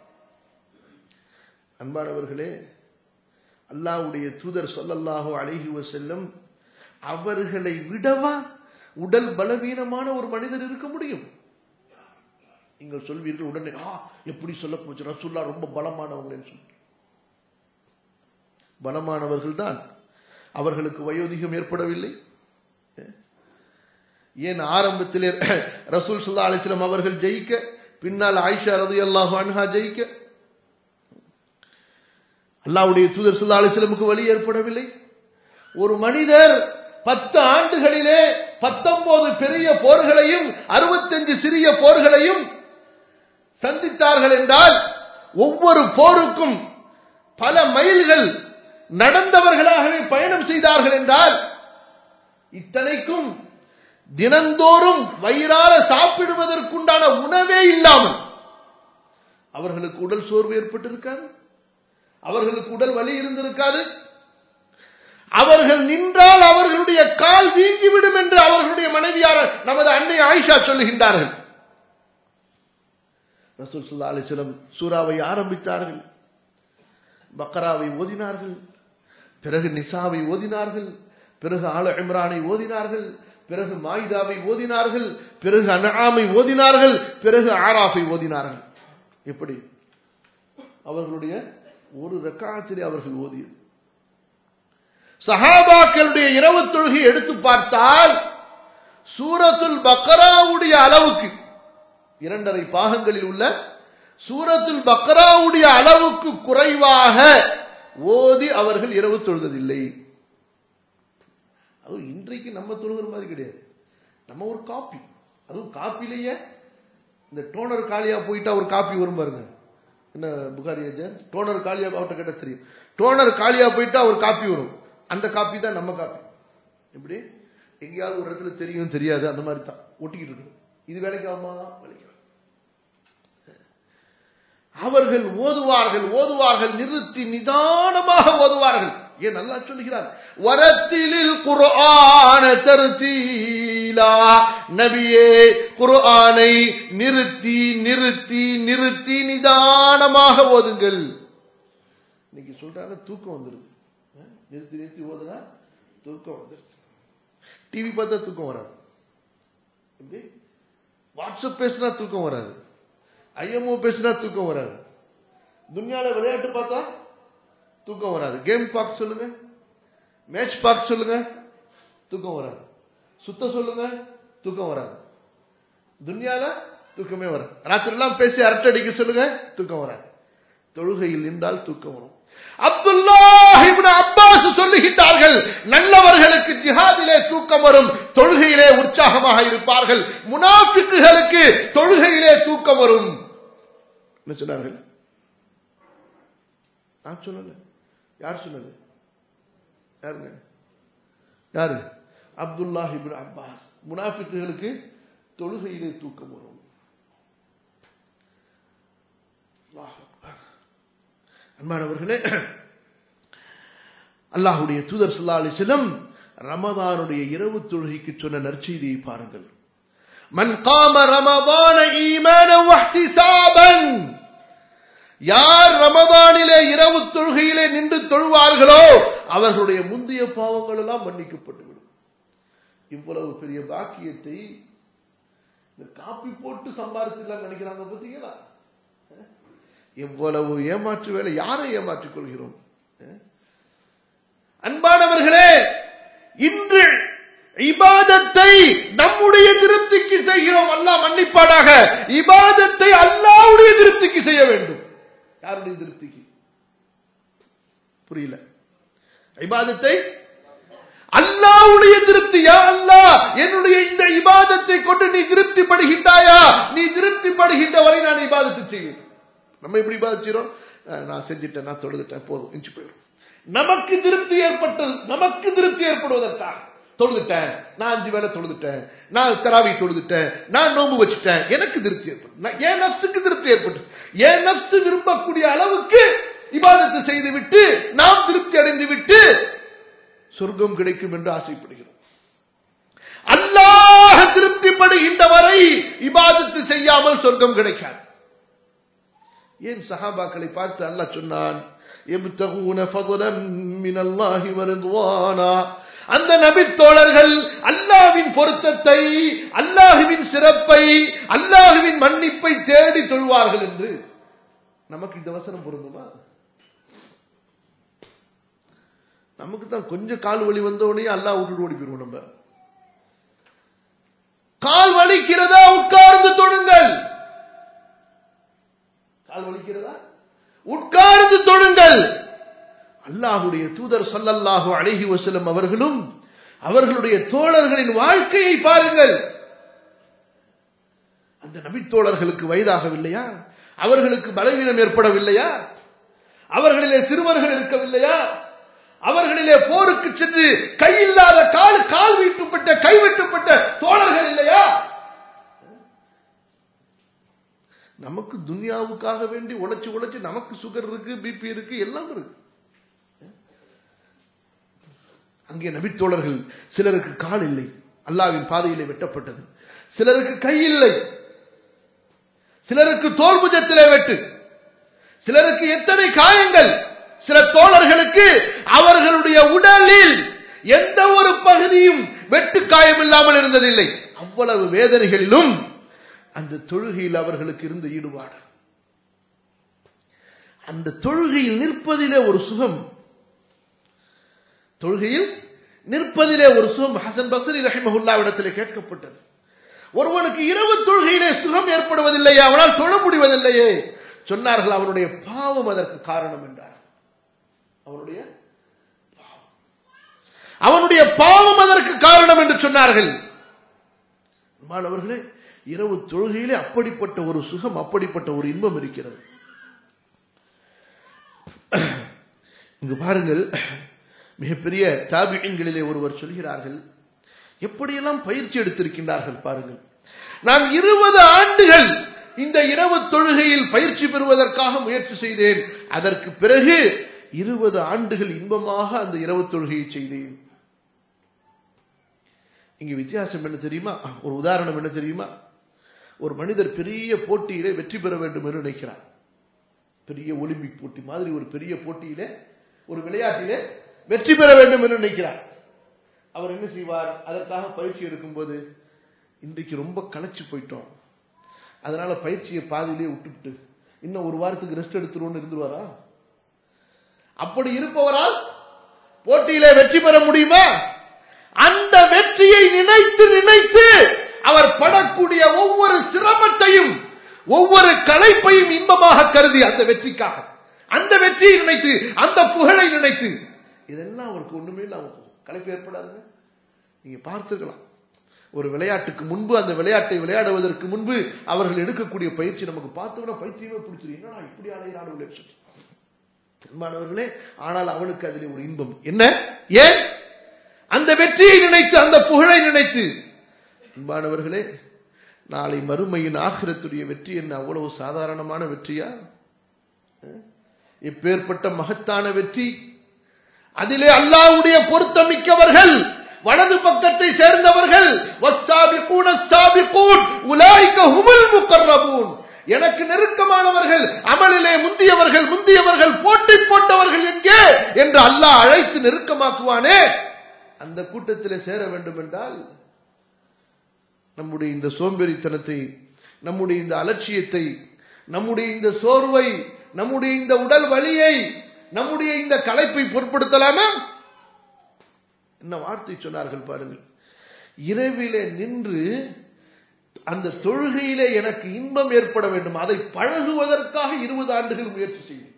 அன்பானவர்களே அல்லாவுடைய தூதர் சொல்லல்லாஹோ அழகி செல்லும் அவர்களை விடவா உடல் பலவீனமான ஒரு மனிதர் இருக்க முடியும் நீங்கள் சொல்வீர்கள் உடனே ஆ எப்படி சொல்ல போச்சு ரசூல்லா ரொம்ப பலமானவங்கன்னு சொல்லி பலமானவர்கள் தான் அவர்களுக்கு வயோதிகம் ஏற்படவில்லை ஏன் ஆரம்பத்திலே ரசூல் சுல்லா அலிஸ்லாம் அவர்கள் ஜெயிக்க பின்னால் ஆயிஷா ரது அல்லாஹு அன்ஹா ஜெயிக்க அல்லாவுடைய தூதர் சுல்லா அலிஸ்லமுக்கு வழி ஏற்படவில்லை ஒரு மனிதர் பத்து ஆண்டுகளிலே பத்தொன்பது பெரிய போர்களையும் அறுபத்தஞ்சு சிறிய போர்களையும் சந்தித்தார்கள் என்றால் ஒவ்வொரு போருக்கும் பல மைல்கள் நடந்தவர்களாகவே பயணம் செய்தார்கள் என்றால் இத்தனைக்கும் தினந்தோறும் வயிறார சாப்பிடுவதற்குண்டான உணவே இல்லாமல் அவர்களுக்கு உடல் சோர்வு ஏற்பட்டிருக்காது அவர்களுக்கு உடல் வலி இருந்திருக்காது அவர்கள் நின்றால் அவர்களுடைய கால் வீங்கிவிடும் என்று அவர்களுடைய மனைவியார் நமது அன்னை ஆயிஷா சொல்லுகின்றார்கள் ரசூல் சுல்லா அலிஸ்லம் சூறாவை ஆரம்பித்தார்கள் பக்கராவை ஓதினார்கள் பிறகு நிசாவை ஓதினார்கள் பிறகு ஆல இம்ரானை ஓதினார்கள் பிறகு மாயிதாவை ஓதினார்கள் பிறகு அனாமை ஓதினார்கள் பிறகு ஆராஃபை ஓதினார்கள் எப்படி அவர்களுடைய ஒரு ரெக்காத்திலே அவர்கள் ஓதியது சஹாபாக்களுடைய இரவு தொழுகை எடுத்து பார்த்தால் சூரத்துல் பக்கராவுடைய அளவுக்கு இரண்டரை பாகங்களில் உள்ள சூரத்துல் பக்கராவுடைய அளவுக்கு குறைவாக ஓதி அவர்கள் இரவு தொழுததில்லை அதுவும் இன்றைக்கு நம்ம தொழுகிற மாதிரி கிடையாது நம்ம ஒரு காப்பி அதுவும் காப்பிலேயே இந்த டோனர் காலியா போயிட்டா ஒரு காப்பி வரும் பாருங்க என்ன புகாரி டோனர் காலியா அவர்கிட்ட கேட்ட தெரியும் டோனர் காலியா போயிட்டா ஒரு காப்பி வரும் அந்த காப்பி தான் நம்ம காப்பி எப்படி எங்கேயாவது ஒரு இடத்துல தெரியும் தெரியாது அந்த மாதிரி தான் ஒட்டிக்கிட்டு இருக்கு இது வேலைக்கு ஆகுமா வேலைக்கு ஆகும். அவர்கள் ஓதுவார்கள் ஓதுவார்கள் நிறுத்தி நிதானமாக ஓதுவார்கள் ஏன் நல்லா சொல்லுகிறார் வரத்திலில் குர்ஆன தருத்தீலா நபியே குர்ஆனை நிறுத்தி நிறுத்தி நிறுத்தி நிதானமாக ஓதுங்கள் இன்னைக்கு சொல்றாங்க தூக்கம் வந்துருது அஹ், நிறுத்தி நிறுத்தி ஓதுனா தூக்கம் வந்துருது டிவி பார்த்தா தூக்கம் வராது எப்படி வாட்ஸ்அப் பேசினா தூக்கம் வராது ஐஎம்ஓ பேசினா தூக்கம் வராது துன்யால விளையாட்டு பார்த்தா தூக்கம் வராது கேம் பார்க்க சொல்லுங்க மேட்ச் பார்க்க சொல்லுங்க தூக்கம் வராது சுத்த சொல்லுங்க தூக்கம் வராது துன்யால தூக்கமே வராது ராத்திரி எல்லாம் பேசி அரட்டை அடிக்க சொல்லுங்க தூக்கம் வராது தொழுகையில் நின்றால் தூக்கம் வரும் அப்துல்லாஹ் இப்னு அப்பாஸ் சொல்லுகின்றார்கள் நல்லவர்களுக்கு ஜிஹாதிலே தூக்கம் வரும் தொழுகையிலே உற்சாகமாக இருப்பார்கள் முனாஃபிக்குகளுக்கு தொழுகையிலே தூக்கம் வரும் என்ன சொன்னார்கள் நான் சொல்லல யார் சொன்னது யாருங்க யாரு அப்துல்லாஹ் இப்னு அப்பாஸ் முனாஃபிக்குகளுக்கு தொழுகையிலே தூக்கம் வரும் அல்லாஹ் அக்பர். அன்பானவர்களே அல்லாஹுடைய தூதர் ஸல்லல்லாஹு அலைஹி வஸல்லம் ரமதானுடைய இரவு தொழுகைக்கு சொன்ன நற்செய்தியை பாருங்கள் மன் காம ரமதான ஈமானன் வஹ்திசாபன் யார் ரமதானிலே இரவு தொழுகையிலே நின்று தொழுவார்களோ அவர்களுடைய முந்தைய பாவங்கள் எல்லாம் மன்னிக்கப்பட்டுவிடும் இவ்வளவு பெரிய பாக்கியத்தை இந்த காப்பி போட்டு சம்பாரிச்சிடலாம் நினைக்கிறாங்க பார்த்தீங்களா எவ்வளவு ஏமாற்று வேலை யாரை ஏமாற்றிக் கொள்கிறோம் அஹ்? அன்பானவர்களே இன்று இபாதத்தை நம்முடைய திருப்திக்கு செய்கிறோம் அல்லாஹ் மன்னிப்பாடாக இபாதத்தை அல்லாஹ்வுடைய திருப்திக்கு செய்ய வேண்டும் யாருடைய திருப்திக்கு புரியல இபாதத்தை அல்லாஹ்வுடைய திருப்தி யா அல்லாஹ் என்னுடைய இந்த இபாதத்தை கொண்டு நீ திருப்தி படுகின்றாயா நீ திருப்தி படுகின்ற வரை நான் இபாதத்தை செய்வேன் நம்ம எப்படி பாதிச்சிரோம் நான் செஞ்சுட்டேன் நான் தொழுதுட்டேன் போதும் இன்ச்சு போயிடும் நமக்கு திருப்தி ஏற்பட்டது நமக்கு திருப்தி ஏற்படுவதற்காக தொழுதுட்டேன் நான் அஞ்சு வேளை தொழுதுட்டேன் நான் தராவி தொழுதுட்டேன் நான் நோம்பு வச்சுட்டேன் எனக்கு திருப்தி ஏற்படும் நான் என் நப்சுக்கு திருப்தி ஏற்பட்டு என் நப்சு விரும்பக்கூடிய அளவுக்கு இபாதத்தை செய்து விட்டு நாம் திருப்தி அடைந்து விட்டு சொர்க்கம் கிடைக்கும் என்று ஆசைப்படுகிறோம் அல்லாஹ் திருப்திப்படுகின்ற வரை இபாதத்து செய்யாமல் சொர்க்கம் கிடைக்காது ஏன் சஹாபாக்களை பார்த்து அல்லாஹ் சொன்னான் يبتغون فضلا من الله ورضوانا அந்த நபி தோழர்கள் அல்லாஹ்வின் பொருத்தத்தை அல்லாஹ்வின் சிறப்பை அல்லாஹ்வின் மன்னிப்பை தேடி தொழுவார்கள் என்று நமக்கு இந்த வசனம் பொருந்துமா நமக்கு தான் கொஞ்சம் கால் வலி வந்த உடனே அல்லாஹ் விட்டுட்டு ஓடி போயிருவோம் நம்ம கால் வலிக்கிறதா உட்கார்ந்து தொழுங்கள் கால் வலிக்கிறதா உட்கார்ந்து தொழுங்கள் அல்லாஹுடைய தூதர் ஸல்லல்லாஹு அலைஹி வஸல்லம் அவர்களும் அவர்களுடைய தோழர்களின் வாழ்க்கையை பாருங்கள் அந்த நபித்தோழர்களுக்கு வயதாகவில்லையா அவர்களுக்கு பலவீனம் ஏற்படவில்லையா அவர்களிலே சிறுவர்கள் இருக்கவில்லையா அவர்களிலே போருக்கு சென்று கையில்லாத கால் கால் வீட்டுப்பட்ட கை வெட்டுப்பட்ட தோழர்கள் இல்லையா நமக்கு துன்யாவுக்காக வேண்டி உழைச்சு உழைச்சு நமக்கு சுகர் இருக்கு பிபி இருக்கு எல்லாம் இருக்கு அங்கே நபித்தோழர்கள் சிலருக்கு கால் இல்லை அல்லாவின் பாதையிலே வெட்டப்பட்டது சிலருக்கு கை இல்லை சிலருக்கு தோல் புஜத்திலே வெட்டு சிலருக்கு எத்தனை காயங்கள் சில தோழர்களுக்கு அவர்களுடைய உடலில் எந்த ஒரு பகுதியும் வெட்டு காயம் இல்லாமல் இருந்ததில்லை அவ்வளவு வேதனைகளிலும் அந்த தொழுகையில் அவர்களுக்கு இருந்த ஈடுபாடு அந்த தொழுகையில் நிற்பதிலே ஒரு சுகம் தொழுகையில் நிற்பதிலே ஒரு சுகம் ஹசன் பசரி ரஹிமஹுல்லாவிடத்திலே கேட்கப்பட்டது ஒருவனுக்கு இரவு தொழுகையிலே சுகம் ஏற்படுவதில்லையே அவனால் தொழ முடிவதில்லையே சொன்னார்கள் அவனுடைய பாவம் அதற்கு காரணம் என்றார் அவனுடைய பாவம். அவனுடைய பாவம் அதற்கு காரணம் என்று சொன்னார்கள் மாணவர்களே இரவு தொழுகையிலே அப்படிப்பட்ட ஒரு சுகம் அப்படிப்பட்ட ஒரு இன்பம் இருக்கிறது இங்கு பாருங்கள் மிகப்பெரிய தாபியன்களிலே ஒருவர் சொல்கிறார்கள் எப்படியெல்லாம் பயிற்சி எடுத்திருக்கின்றார்கள் பாருங்கள் நான் இருபது ஆண்டுகள் இந்த இரவு தொழுகையில் பயிற்சி பெறுவதற்காக முயற்சி செய்தேன் அதற்கு பிறகு இருபது ஆண்டுகள் இன்பமாக அந்த இரவு தொழுகையை செய்தேன் இங்க வித்தியாசம் என்ன தெரியுமா ஒரு உதாரணம் என்ன தெரியுமா ஒரு மனிதர் பெரிய போட்டியிலே வெற்றி பெற வேண்டும் என்று நினைக்கிறார் பெரிய ஒலிம்பிக் போட்டி மாதிரி ஒரு பெரிய போட்டியிலே ஒரு விளையாட்டிலே வெற்றி பெற வேண்டும் என்று நினைக்கிறார் அவர் என்ன செய்வார் அதற்காக பயிற்சி எடுக்கும்போது இன்றைக்கு ரொம்ப களைச்சு போயிட்டோம் அதனால பயிற்சியை பாதியிலே விட்டுவிட்டு இன்னும் ஒரு வாரத்துக்கு ரெஸ்ட் எடுத்துருவோம்னு இருந்துருவாரா அப்படி இருப்பவரால் போட்டியிலே வெற்றி பெற முடியுமா அந்த வெற்றியை நினைத்து நினைத்து அவர் படக்கூடிய ஒவ்வொரு சிரமத்தையும் ஒவ்வொரு களைப்பையும் இன்பமாக கருதி அந்த வெற்றிக்காக அந்த வெற்றியை நினைத்து அந்த புகழை நினைத்து இதெல்லாம் அவருக்கு ஒண்ணுமே இல்லாம போகும் களைப்பு ஏற்படாதுங்க நீங்க பார்த்துக்கலாம் ஒரு விளையாட்டுக்கு முன்பு அந்த விளையாட்டை விளையாடுவதற்கு முன்பு அவர்கள் எடுக்கக்கூடிய பயிற்சி நமக்கு பார்த்தோம்னா பைத்தியமே பிடிச்சிரு என்னடா இப்படி ஆலையினாடு சொல்லி அன்பானவர்களே ஆனால் அவனுக்கு அதிலே ஒரு இன்பம் என்ன ஏன் அந்த வெற்றியை நினைத்து அந்த புகழை நினைத்து அன்பானவர்களே நாளை மறுமையின் ஆகிரத்துடைய வெற்றி என்ன அவ்வளவு சாதாரணமான வெற்றியா எப்பேற்பட்ட மகத்தான வெற்றி அதிலே அல்லாவுடைய பொருத்தமிக்கவர்கள் வலது பக்கத்தை சேர்ந்தவர்கள் வஸ்ஸாபிகூன ஸாபிகூன் உலாயிக ஹுமுல் முகர்ரபூன் எனக்கு நெருக்கமானவர்கள் அமலிலே முந்தியவர்கள் முந்தியவர்கள் போட்டி போட்டவர்கள் எங்கே என்று அல்லாஹ் அழைத்து நெருக்கமாக்குவானே அந்த கூட்டத்திலே சேர வேண்டும் என்றால் நம்முடைய இந்த சோம்பேறித்தனத்தை நம்முடைய இந்த அலட்சியத்தை நம்முடைய இந்த சோர்வை நம்முடைய இந்த உடல் வலியை நம்முடைய இந்த களைப்பை பொருட்படுத்தலாமா என்ன வார்த்தை சொன்னார்கள் பாருங்கள் இரவிலே நின்று அந்த தொழுகையிலே எனக்கு இன்பம் ஏற்பட வேண்டும் அதை பழகுவதற்காக இருபது ஆண்டுகள் முயற்சி செய்தேன்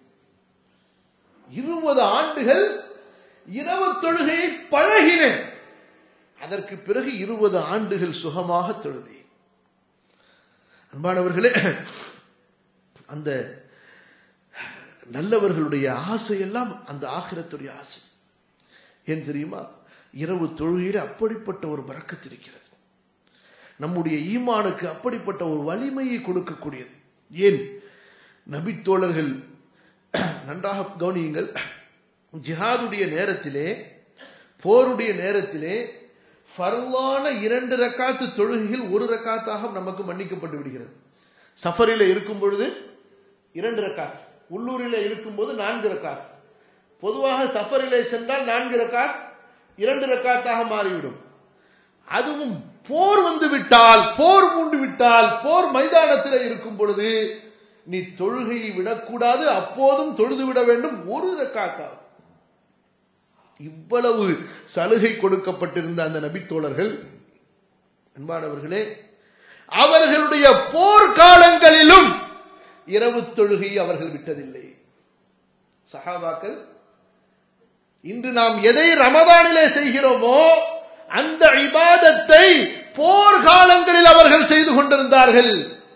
இருபது ஆண்டுகள் இரவு தொழுகையை பழகினேன் அதற்கு பிறகு இருபது ஆண்டுகள் சுகமாக தொழுதேன் அன்பானவர்களே அந்த நல்லவர்களுடைய ஆசையெல்லாம் அந்த ஆகிரத்துடைய ஆசை ஏன் தெரியுமா இரவு தொழுகையில் அப்படிப்பட்ட ஒரு பறக்கத்து இருக்கிறது நம்முடைய ஈமானுக்கு அப்படிப்பட்ட ஒரு வலிமையை கொடுக்கக்கூடியது ஏன் நபித்தோழர்கள் நன்றாக கவனியுங்கள் ஜிஹாதுடைய நேரத்திலே போருடைய நேரத்திலே ஃபர்லான இரண்டு ரக்காத்து தொழுகைகள் ஒரு ரக்காத்தாக நமக்கு மன்னிக்கப்பட்டு விடுகிறது சஃபரில இருக்கும் பொழுது இரண்டு ரக்காத் உள்ளூரில் இருக்கும்போது நான்கு ரக்காத் பொதுவாக சஃபரிலே சென்றால் நான்கு ரக்காத் இரண்டு ரக்காத்தாக மாறிவிடும் அதுவும் போர் வந்து விட்டால் போர் மூண்டு விட்டால் போர் மைதானத்தில் இருக்கும் பொழுது நீ தொழுகையை விடக்கூடாது அப்போதும் தொழுது விட வேண்டும் ஒரு ரக்காத்தாக இவ்வளவு சலுகை கொடுக்கப்பட்டிருந்த அந்த நபித்தோழர்கள் அன்பானவர்களே அவர்களுடைய போர்க்காலங்களிலும் இரவு தொழுகை அவர்கள் விட்டதில்லை சஹாபாக்கள் இன்று நாம் எதை ரமதானிலே செய்கிறோமோ அந்த இபாதத்தை போர்க்காலங்களில் அவர்கள் செய்து கொண்டிருந்தார்கள்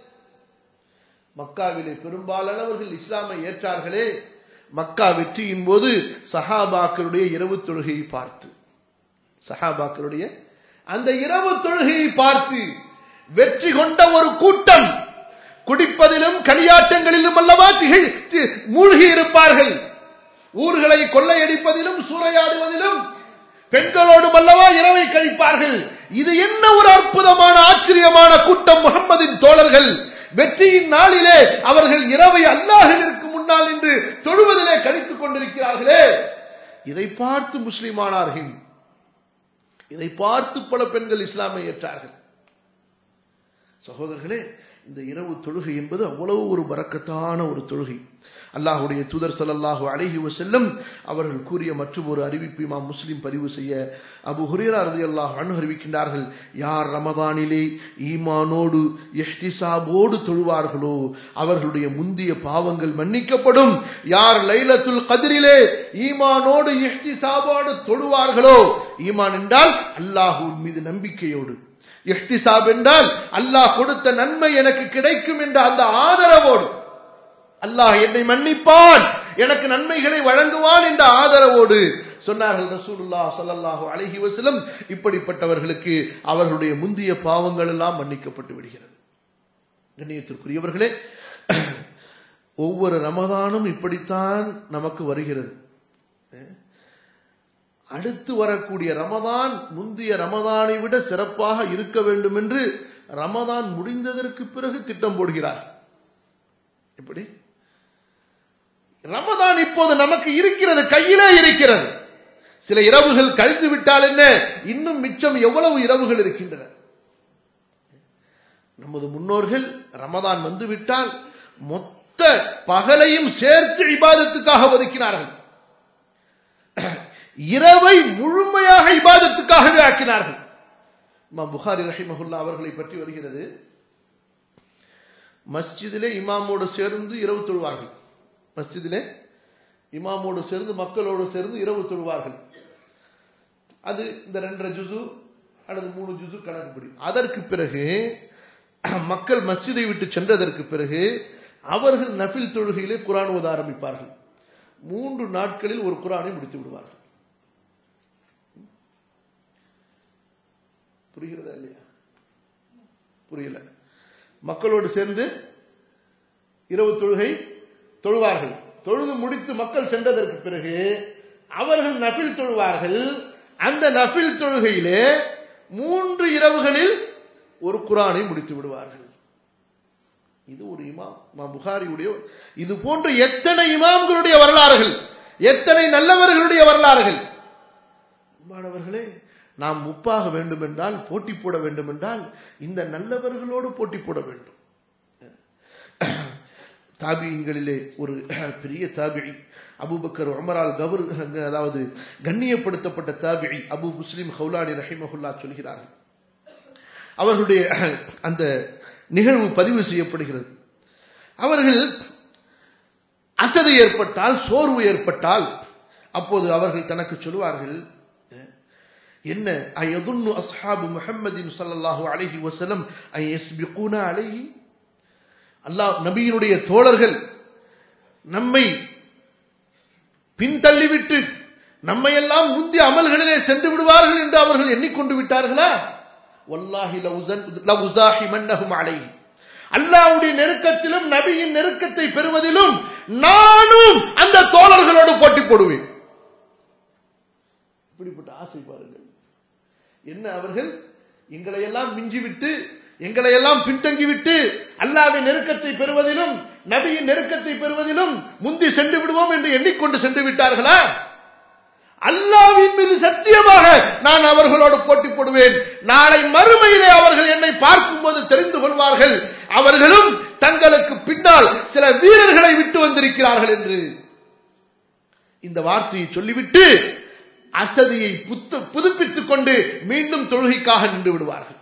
மக்காவிலே பெரும்பாலானவர்கள் இஸ்லாமை ஏற்றார்களே மக்கா வெற்றியின் போது சஹாபாக்களுடைய இரவு தொழுகையை பார்த்து சஹாபாக்களுடைய அந்த இரவு தொழுகையை பார்த்து வெற்றி கொண்ட ஒரு கூட்டம் குடிப்பதிலும் களியாட்டங்களிலும் அல்லவா திகழ் மூழ்கி இருப்பார்கள் ஊர்களை கொள்ளையடிப்பதிலும் சூறையாடுவதிலும் பெண்களோடும் அல்லவா இரவை கழிப்பார்கள் இது என்ன ஒரு அற்புதமான ஆச்சரியமான கூட்டம் முகம்மதின் தோழர்கள் வெற்றியின் நாளிலே அவர்கள் இரவை அல்லாஹிற்கு முன்னால் என்று தொழுவதிலே கழித்துக் கொண்டிருக்கிறார்களே இதை பார்த்து முஸ்லிமானார்கள் இதை பார்த்து பல பெண்கள் இஸ்லாமை ஏற்றார்கள் சகோதரர்களே இந்த இரவு தொழுகை என்பது அவ்வளவு ஒரு பறக்கத்தான ஒரு தொழுகை அல்லாஹுடைய தூதர் சல்லல்லாஹு அலைஹி வஸல்லம் அவர்கள் கூறிய மற்றும் ஒரு அறிவிப்பு இமாம் முஸ்லிம் பதிவு செய்ய அபு ஹுரேரா ரலியல்லாஹு அன்ஹு அறிவிக்கின்றார்கள் யார் ரமதானிலே ஈமானோடு இஹ்திசாபோடு தொழுவார்களோ அவர்களுடைய முந்திய பாவங்கள் மன்னிக்கப்படும் யார் லைலத்துல் கதிரிலே ஈமானோடு இஹ்திசாபோடு தொழுவார்களோ ஈமான் என்றால் அல்லாஹ்வின் மீது நம்பிக்கையோடு இஹ்திசாப் என்றால் அல்லாஹ் கொடுத்த நன்மை எனக்கு கிடைக்கும் என்ற அந்த ஆதரவோடு அல்லாஹ் என்னை மன்னிப்பான் எனக்கு நன்மைகளை வழங்குவான் என்ற ஆதரவோடு சொன்னார்கள் ரசூலுல்லாஹ் ஸல்லல்லாஹு அலைஹி வஸல்லம் இப்படிப்பட்டவர்களுக்கு அவர்களுடைய முந்திய பாவங்கள் எல்லாம் மன்னிக்கப்பட்டு விடுகிறது கண்ணியத்திற்குரியவர்களே ஒவ்வொரு ரமதானும் இப்படித்தான் நமக்கு வருகிறது அடுத்து வரக்கூடிய ரமதான் முந்தைய ரமதானை விட சிறப்பாக இருக்க வேண்டும் என்று ரமதான் முடிந்ததற்கு பிறகு திட்டம் போடுகிறார் எப்படி ரமதான் இப்போது நமக்கு இருக்கிறது கையிலே இருக்கிறது சில இரவுகள் கழித்து விட்டால் என்ன இன்னும் மிச்சம் எவ்வளவு இரவுகள் இருக்கின்றன நமது முன்னோர்கள் ரமதான் வந்துவிட்டால் மொத்த பகலையும் சேர்த்து இபாதத்துக்காக ஒதுக்கினார்கள் இரவை முழுமையாக இபாதத்துக்காகவே ஆக்கினார்கள் இமாம் புகாரி ரஹிமஹுல்லா அவர்களை பற்றி வருகிறது மஸ்ஜிதிலே இமாமோடு சேர்ந்து இரவு தொழுவார்கள் மஸ்ஜிதிலே இமாமோடு சேர்ந்து மக்களோடு சேர்ந்து இரவு தொழுவார்கள் அது இந்த ரெண்டரை ஜுசு அல்லது மூணு ஜுசு கணக்குப்படி அதற்கு பிறகு மக்கள் மஸ்ஜிதை விட்டு சென்றதற்கு பிறகு அவர்கள் நஃபில் தொழுகையிலே குரான் ஓத ஆரம்பிப்பார்கள் மூன்று நாட்களில் ஒரு குரானை முடித்து விடுவார்கள் புரிகிறதா இல்லையா புரியல மக்களோடு சேர்ந்து இரவு தொழுகை தொழுவார்கள் தொழுது முடித்து மக்கள் சென்றதற்கு பிறகு அவர்கள் நஃபில் தொழுவார்கள் அந்த நஃபில் தொழுகையிலே மூன்று இரவுகளில் ஒரு குரானை முடித்து விடுவார்கள் இது ஒரு இமாம் இமாம் புகாரியுடைய இது போன்று எத்தனை இமாம்களுடைய வரலாறுகள் எத்தனை நல்லவர்களுடைய வரலாறுகள் மாணவர்களே நாம் முப்பாக வேண்டும் என்றால் போட்டி போட வேண்டும் என்றால் இந்த நல்லவர்களோடு போட்டி போட வேண்டும் தாபியங்களிலே ஒரு பெரிய தாபிழி அபுபக்கர் உமரால் கவர் அதாவது கண்ணியப்படுத்தப்பட்ட தாபிழி அபு முஸ்லிம் ஹவுலானி ரஹிமஹுல்லா சொல்கிறார்கள் அவர்களுடைய அந்த நிகழ்வு பதிவு செய்யப்படுகிறது அவர்கள் அசதி ஏற்பட்டால் சோர்வு ஏற்பட்டால் அப்போது அவர்கள் தனக்கு சொல்வார்கள் என்ன அயதுன்னு அஸ்ஹாபு முஹம்மதின் ஸல்லல்லாஹு அலைஹி வஸல்லம் ஐ யஸ்பிகூனா அலைஹி அல்லாஹ் நபியினுடைய தோழர்கள் நம்மை பின்தள்ளிவிட்டு நம்மை எல்லாம் முந்தைய அமல்களிலே சென்று விடுவார்கள் என்று அவர்கள் எண்ணிக்கொண்டு விட்டார்களா வல்லாஹி லவுசாஹிமன்னஹும் அலைஹி அல்லாஹ்வுடைய நெருக்கத்திலும் நபியின் நெருக்கத்தை பெறுவதிலும் நானும் அந்த தோழர்களோடு போட்டி போடுவேன் இப்படிப்பட்ட ஆசை பாருங்கள் என்ன அவர்கள் எங்களை எல்லாம் மிஞ்சிவிட்டு எங்களை எல்லாம் பின்தங்கிவிட்டு அல்லாவின் நெருக்கத்தை பெறுவதிலும் நபியின் நெருக்கத்தை பெறுவதிலும் முந்தி சென்று விடுவோம் என்று எண்ணிக்கொண்டு சென்று விட்டார்களா அல்லாவின் மீது சத்தியமாக நான் அவர்களோடு போட்டி போடுவேன் நாளை மறுமையிலே அவர்கள் என்னை பார்க்கும்போது தெரிந்து கொள்வார்கள் அவர்களும் தங்களுக்கு பின்னால் சில வீரர்களை விட்டு வந்திருக்கிறார்கள் என்று இந்த வார்த்தையை சொல்லிவிட்டு அசதியை புத்து புதுப்பித்துக் கொண்டு மீண்டும் தொழுகைக்காக நின்று விடுவார்கள்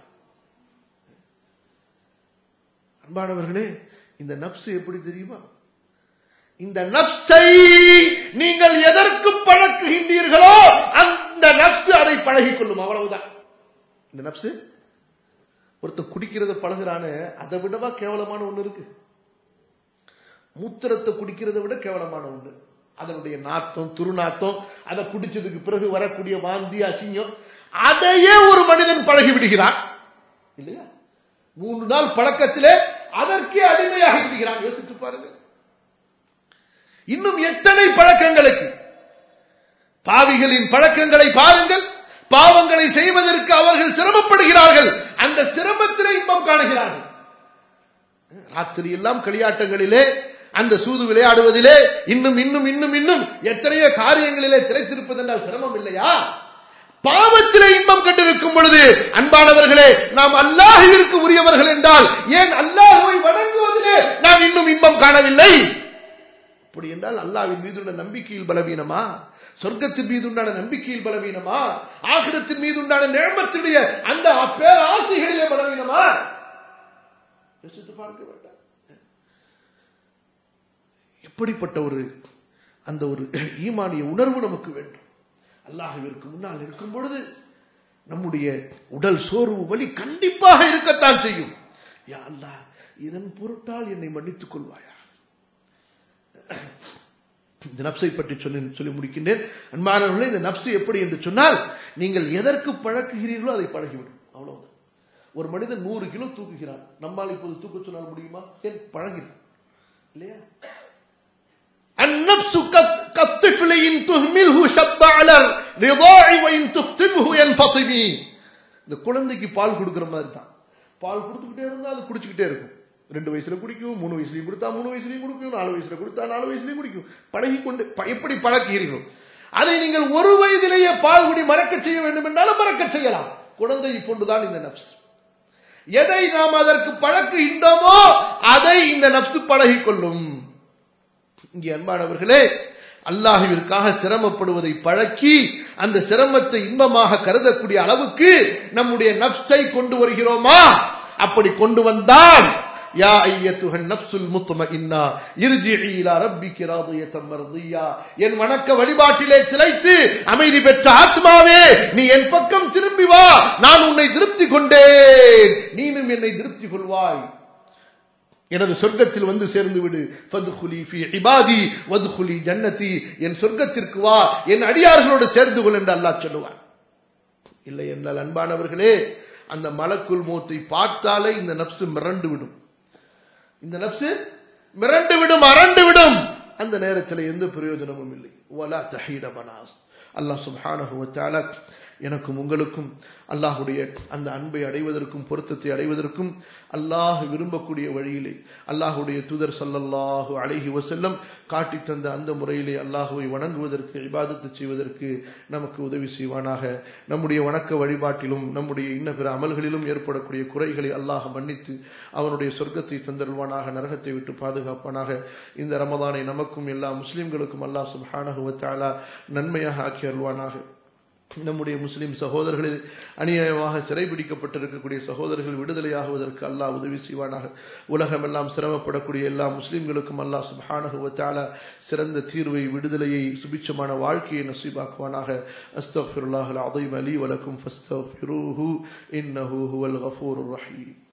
அன்பானவர்களே இந்த நப்சு எப்படி தெரியுமா இந்த நப்சை நீங்கள் எதற்கு பழக்குகின்றீர்களோ அந்த நப்சு அதை பழகிக் கொள்ளும் அவ்வளவுதான் இந்த நப்சு ஒருத்த குடிக்கிறத பழகுறானு அதை விடவா கேவலமான ஒண்ணு இருக்கு மூத்திரத்தை குடிக்கிறத விட கேவலமான ஒண்ணு அதனுடைய நாத்தம் துருநாத்தம் அதை குடிச்சதுக்கு பிறகு வரக்கூடிய வாந்தி அசிங்கம் அதையே ஒரு மனிதன் பழகி விடுகிறான் இல்லையா மூன்று நாள் பழக்கத்திலே அதற்கே அடிமையாகி விடுகிறான் யோசித்து பாருங்க இன்னும் எத்தனை பழக்கங்களுக்கு பாவிகளின் பழக்கங்களை பாருங்கள் பாவங்களை செய்வதற்கு அவர்கள் சிரமப்படுகிறார்கள் அந்த சிரமத்திலே இன்பம் காணுகிறார்கள் ராத்திரி எல்லாம் களியாட்டங்களிலே அந்த சூது விளையாடுவதிலே இன்னும் இன்னும் இன்னும் இன்னும் எத்தனையோ காரியங்களிலே திரைத்திருப்பது என்றால் சிரமம் இல்லையா பாவத்திலே இன்பம் கண்டிருக்கும் பொழுது அன்பானவர்களே நாம் அல்லாஹுவிற்கு உரியவர்கள் என்றால் ஏன் அல்லாஹுவை வணங்குவதிலே நாம் இன்னும் இன்பம் காணவில்லை அப்படி என்றால் அல்லாவின் மீதுள்ள நம்பிக்கையில் பலவீனமா சொர்க்கத்தின் மீது உண்டான நம்பிக்கையில் பலவீனமா ஆகிரத்தின் மீது உண்டான நேமத்துடைய அந்த பேராசைகளிலே பலவீனமா யோசித்து பார்க்க வேண்டாம் எப்படிப்பட்ட ஒரு அந்த ஒரு ஈமானிய உணர்வு நமக்கு வேண்டும் அல்லாஹுவிற்கு முன்னால் இருக்கும் பொழுது நம்முடைய உடல் சோர்வு வலி கண்டிப்பாக இருக்கத்தான் செய்யும் யா அல்லாஹ் இதன் பொருட்டால் என்னை மன்னித்துக் கொள்வாயா இந்த நப்சை பற்றி சொல்லி சொல்லி முடிக்கின்றேன் அன்பானவர்களே இந்த நப்சு எப்படி என்று சொன்னால் நீங்கள் எதற்கு பழக்குகிறீர்களோ அதை பழகிவிடும் அவ்வளவுதான் ஒரு மனிதன் நூறு கிலோ தூக்குகிறான் நம்மால் இப்போது தூக்க சொன்னால் முடியுமா ஏன் பழகிறான் இல்லையா النفس كالطفل إن تهمله شب على الرضاع وإن تفتمه ينفطمي இந்த குழந்தைக்கு பால் கொடுக்கிற மாதிரி தான் பால் கொடுத்துக்கிட்டே இருந்தா அது குடிச்சுக்கிட்டே இருக்கும் ரெண்டு வயசுல குடிக்கும் மூணு வயசுலயும் கொடுத்தா மூணு வயசுலயும் குடிக்கும் நாலு வயசுல கொடுத்தா நாலு வயசுலயும் குடிக்கும் பழகி கொண்டு எப்படி பழக்கிறீர்களோ அதை நீங்கள் ஒரு வயதிலேயே பால் குடி மறக்க செய்ய வேண்டும் என்றாலும் மறக்க செய்யலாம் குழந்தை போன்றுதான் இந்த நப்ஸ் எதை நாம் அதற்கு பழக்குகின்றோமோ அதை இந்த நப்சு பழகிக் கொள்ளும் இங்கே அன்பானவர்களே அல்லாஹுவிற்காக சிரமப்படுவதை பழக்கி அந்த சிரமத்தை இன்பமாக கருதக்கூடிய அளவுக்கு நம்முடைய நப்சை கொண்டு வருகிறோமா அப்படி கொண்டு வந்தால் யா ஐயத்துஹன் நப்சுல் முத்மஇன்னா இர்ஜிஇ இலா ரப்பிகி ராதியத்தம் மர்தியா என் வணக்க வழிபாட்டிலே திளைத்து அமைதி பெற்ற ஆத்மாவே நீ என் பக்கம் திரும்பி வா நான் உன்னை திருப்தி கொண்டேன் நீனும் என்னை திருப்தி கொள்வாய் எனது சொர்க்கத்தில் வந்து சேர்ந்து விடு ஃபதுகுலி ஃபி இபாதி வதுகுலி ஜன்னதி என் சொர்க்கத்திற்கு வா என் அடியார்களோடு சேர்ந்து கொள் என்று அல்லாஹ் சொல்லுவான் இல்லை என்றால் அன்பானவர்களே அந்த மலக்குள் மூத்தை பார்த்தாலே இந்த நப்சு மிரண்டு விடும் இந்த நப்சு மிரண்டு விடும் அரண்டு விடும் அந்த நேரத்தில் எந்த பிரயோஜனமும் இல்லை வலா தஹீட மனாஸ் அல்லாஹ் சுப்ஹானஹு வ தஆலா எனக்கும் உங்களுக்கும் அல்லாஹுடைய அந்த அன்பை அடைவதற்கும் பொருத்தத்தை அடைவதற்கும் அல்லாஹ் விரும்பக்கூடிய வழியிலே அல்லாஹுடைய தூதர் சல்லல்லாஹு அலைஹி வசல்லம் காட்டி தந்த அந்த முறையிலே அல்லாஹுவை வணங்குவதற்கு இபாதத்து செய்வதற்கு நமக்கு உதவி செய்வானாக நம்முடைய வணக்க வழிபாட்டிலும் நம்முடைய இன்ன பிற அமல்களிலும் ஏற்படக்கூடிய குறைகளை அல்லாஹ் மன்னித்து அவனுடைய சொர்க்கத்தை தந்தருள்வானாக நரகத்தை விட்டு பாதுகாப்பானாக இந்த ரமதானை நமக்கும் எல்லா முஸ்லிம்களுக்கும் அல்லாஹ் சுப்ஹானஹு வ தஆலா நன்மையாக ஆக்கி அருள்வானாக நம்முடைய முஸ்லிம் சகோதரர்களில் அநியாயமாக சிறைபிடிக்கப்பட்டிருக்கக்கூடிய சகோதரர்கள் விடுதலையாகுவதற்கு அல்லாஹ் உதவி செய்வானாக உலகமெல்லாம் சிரமப்படக்கூடிய எல்லா முஸ்லிம்களுக்கும் அல்லாஹ் சுப்ஹானஹு தஆலா சிறந்த தீர்வை விடுதலையை சுபிச்சமான வாழ்க்கையை நசீபாக்குவானாக அஸ்தக்ஃபிருல்லாஹல் அஸீம் அலி வலக்கும் ஃபஸ்தக்ஃபிரூஹு இன்னஹு ஹுவல் கஃபூருர் ரஹீம்